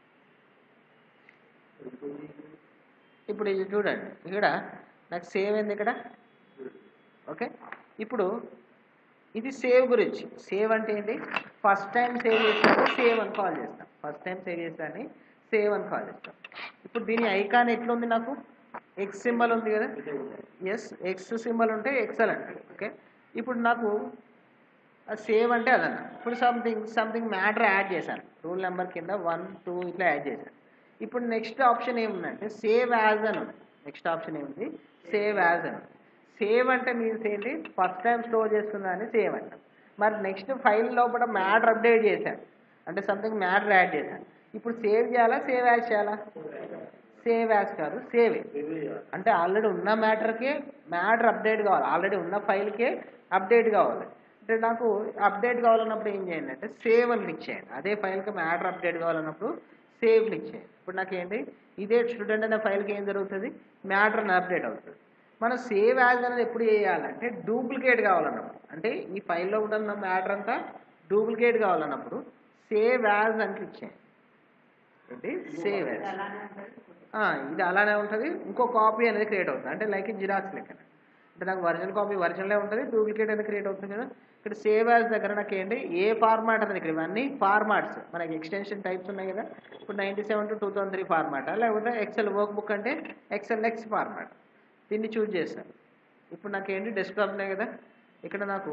ఇప్పుడు ఇది చూడండి ఇక్కడ నాకు సేవ్ అయింది ఇక్కడ ఓకే ఇప్పుడు ఇది సేవ్ గురించి సేవ్ అంటే ఏంటి ఫస్ట్ టైం సేవ్ చేసినప్పుడు సేవ్ అని కాల్ చేస్తాం ఫస్ట్ టైం సేవ్ చేసాన్ని సేవ్ అని కాల్ చేస్తాం ఇప్పుడు దీని ఐకాన్ ఎట్లుంది నాకు ఎక్స్ సింబల్ ఉంది కదా ఎస్ ఎక్స్ సింబల్ ఉంటే ఎక్సెల్ అంటాడు ఓకే ఇప్పుడు నాకు సేవ్ అంటే అదన్న ఇప్పుడు సంథింగ్ సంథింగ్ మ్యాటర్ యాడ్ చేశాను రూల్ నెంబర్ కింద వన్ టూ ఇట్లా యాడ్ చేశాను ఇప్పుడు నెక్స్ట్ ఆప్షన్ ఏముందంటే సేవ్ యాజ్ అని ఉంది నెక్స్ట్ ఆప్షన్ ఏముంది సేవ్ యాజ్ అని సేవ్ అంటే మీన్స్ ఏంటి ఫస్ట్ టైం స్టోర్ చేసుకున్నాను సేవ్ అంటాం మరి నెక్స్ట్ ఫైల్ లోపల మ్యాటర్ అప్డేట్ చేశాను అంటే సంథింగ్ మ్యాటర్ యాడ్ చేశాను ఇప్పుడు సేవ్ చేయాలా సేవ్ యాజ్ చేయాలా సేవ్ యాజ్ కాదు సేవ్ అంటే ఆల్రెడీ ఉన్న మ్యాటర్కే మ్యాటర్ అప్డేట్ కావాలి ఆల్రెడీ ఉన్న ఫైల్కే అప్డేట్ కావాలి అంటే నాకు అప్డేట్ కావాలన్నప్పుడు ఏం చేయండి అంటే సేవ్ అని క్లిక్ చేయండి అదే ఫైల్కి మ్యాటర్ అప్డేట్ కావాలన్నప్పుడు సేవ్ క్లిక్ చేయండి ఇప్పుడు నాకేంటి ఇదే స్టూడెంట్ అనే ఫైల్కి ఏం జరుగుతుంది మ్యాటర్ అని అప్డేట్ అవుతుంది మనం సేవ్ యాజ్ అనేది ఎప్పుడు చేయాలంటే డూప్లికేట్ కావాలన్నప్పుడు అంటే ఈ ఫైల్లో ఉన్న మ్యాటర్ అంతా డూప్లికేట్ కావాలన్నప్పుడు సేవ్ యాజ్ అని క్లిక్ చేయండి ఏంటి సేవ్ యాజ్ ఆ, ఇది అలానే ఉంటుంది ఇంకో కాపీ అనేది క్రియేట్ అవుతుంది అంటే లైక్ జిరాక్స్ లెక్కన అంటే నాకు ఒరిజినల్ కాపీ ఒరిజినలే ఉంటుంది డూప్లికేట్ అనేది క్రియేట్ అవుతుంది కదా ఇక్కడ సేవ్ యాజ్ దగ్గర నాకు ఏంటి ఏ ఫార్మాట్ అనేది ఇక్కడ ఇవన్నీ ఫార్మాట్స్ మనకి ఎక్స్టెన్షన్ టైప్స్ ఉన్నాయి కదా ఇప్పుడు ninety seven to two thousand three format లేకపోతే ఎక్సెల్ వర్క్ బుక్ అంటే ఎక్సెల్ ఎక్స్ ఫార్మాట్ దీన్ని చూజ్ చేస్తాను ఇప్పుడు నాకు ఏంటి డెస్క్టాప్ ఉన్నాయి కదా ఇక్కడ నాకు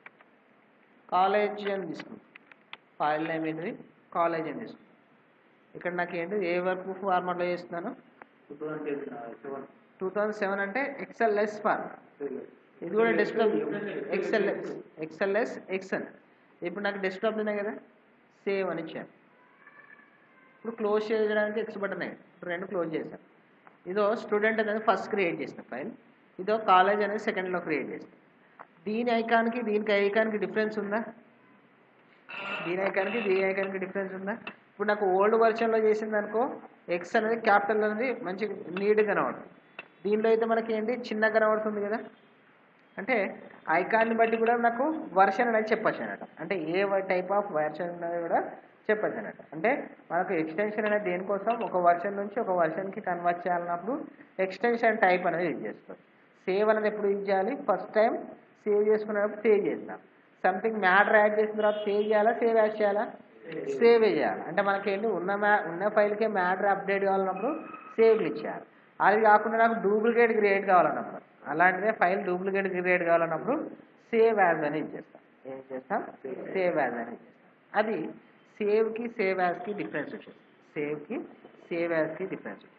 కాలేజ్ అని తీసుకుంటాను ఫైల్ నేమ్ ఏంటిది కాలేజ్ అని తీసుకుంటాను ఇక్కడ నాకు ఏంటి ఏ వర్క్ బుక్ ఫార్మాట్లో చేస్తున్నాను సెవెన్ టూ థౌజండ్ సెవెన్ అంటే ఎక్స్ఎల్ఎస్ ఫార్మాట్ ఇది కూడా డెస్క్టాప్ ఎక్స్ఎల్ఎస్ ఎక్స్ఎల్ఎస్ ఎక్స్ఎల్ ఇప్పుడు నాకు డెస్క్టాప్ ఉన్నాయి కదా సేవ్ అని ఇచ్చాను ఇప్పుడు క్లోజ్ చేయడానికి ఎక్స్ బటన్ అయ్యింది ఇప్పుడు రెండు క్లోజ్ చేశాను ఇదో స్టూడెంట్ అనేది ఫస్ట్ క్రియేట్ చేసిన ఫైల్ ఇదో కాలేజ్ అనేది సెకండ్లో క్రియేట్ చేసిన దీని ఐకాన్కి దీనికి ఐకాన్కి డిఫరెన్స్ ఉందా దీని ఐకాన్కి దీని ఐకాన్కి డిఫరెన్స్ ఉందా ఇప్పుడు నాకు ఓల్డ్ వర్షన్లో చేసింది అనుకో ఎక్స్ అనేది క్యాపిటల్ అనేది మంచి నీట్గా కనబడుతుంది దీనిలో అయితే మనకి ఏంటి చిన్నగా కనబడుతుంది కదా అంటే ఐకాన్ని బట్టి కూడా నాకు వర్షన్ అనేది చెప్పచ్చు అన్నట్టు అంటే ఏ టైప్ ఆఫ్ వర్షన్ అనేది కూడా చెప్పచ్చు అన్నట్టు అంటే మనకు ఎక్స్టెన్షన్ అనేది దేనికోసం ఒక వర్షన్ నుంచి ఒక వర్షన్కి కన్వర్ట్ చేయాలన్నప్పుడు ఎక్స్టెన్షన్ టైప్ అనేది యూజ్ చేస్తాం సేవ్ అనేది ఎప్పుడు యూజ్ చేయాలి ఫస్ట్ టైం సేవ్ చేసుకునేటప్పుడు సేవ్ చేస్తాం సంథింగ్ మ్యాటర్ యాడ్ చేసిన తర్వాత సేవ్ చేయాలా సేవ్ యాడ్ చేయాలా సేవ్ చేయాలి అంటే మనకేంటి ఉన్న మ్యా ఉన్న ఫైల్కే మ్యాటర్ అప్డేట్ కావాలన్నప్పుడు సేవ్ క్లిక్ చేయాలి అది కాకుండా నాకు డూప్లికేట్ క్రియేట్ కావాలన్నప్పుడు అలాంటిదే ఫైల్ డూప్లికేట్ క్రియేట్ కావాలన్నప్పుడు సేవ్ యాజ్ అని ఇచ్చేస్తాం ఏం చేస్తాం సేవ్ యాజ్ అని ఇచ్చేస్తాం అది సేవ్కి సేవ్ యాజ్కి డిఫరెన్స్ వచ్చేది సేవ్కి సేవ్ యాజ్కి డిఫరెన్స్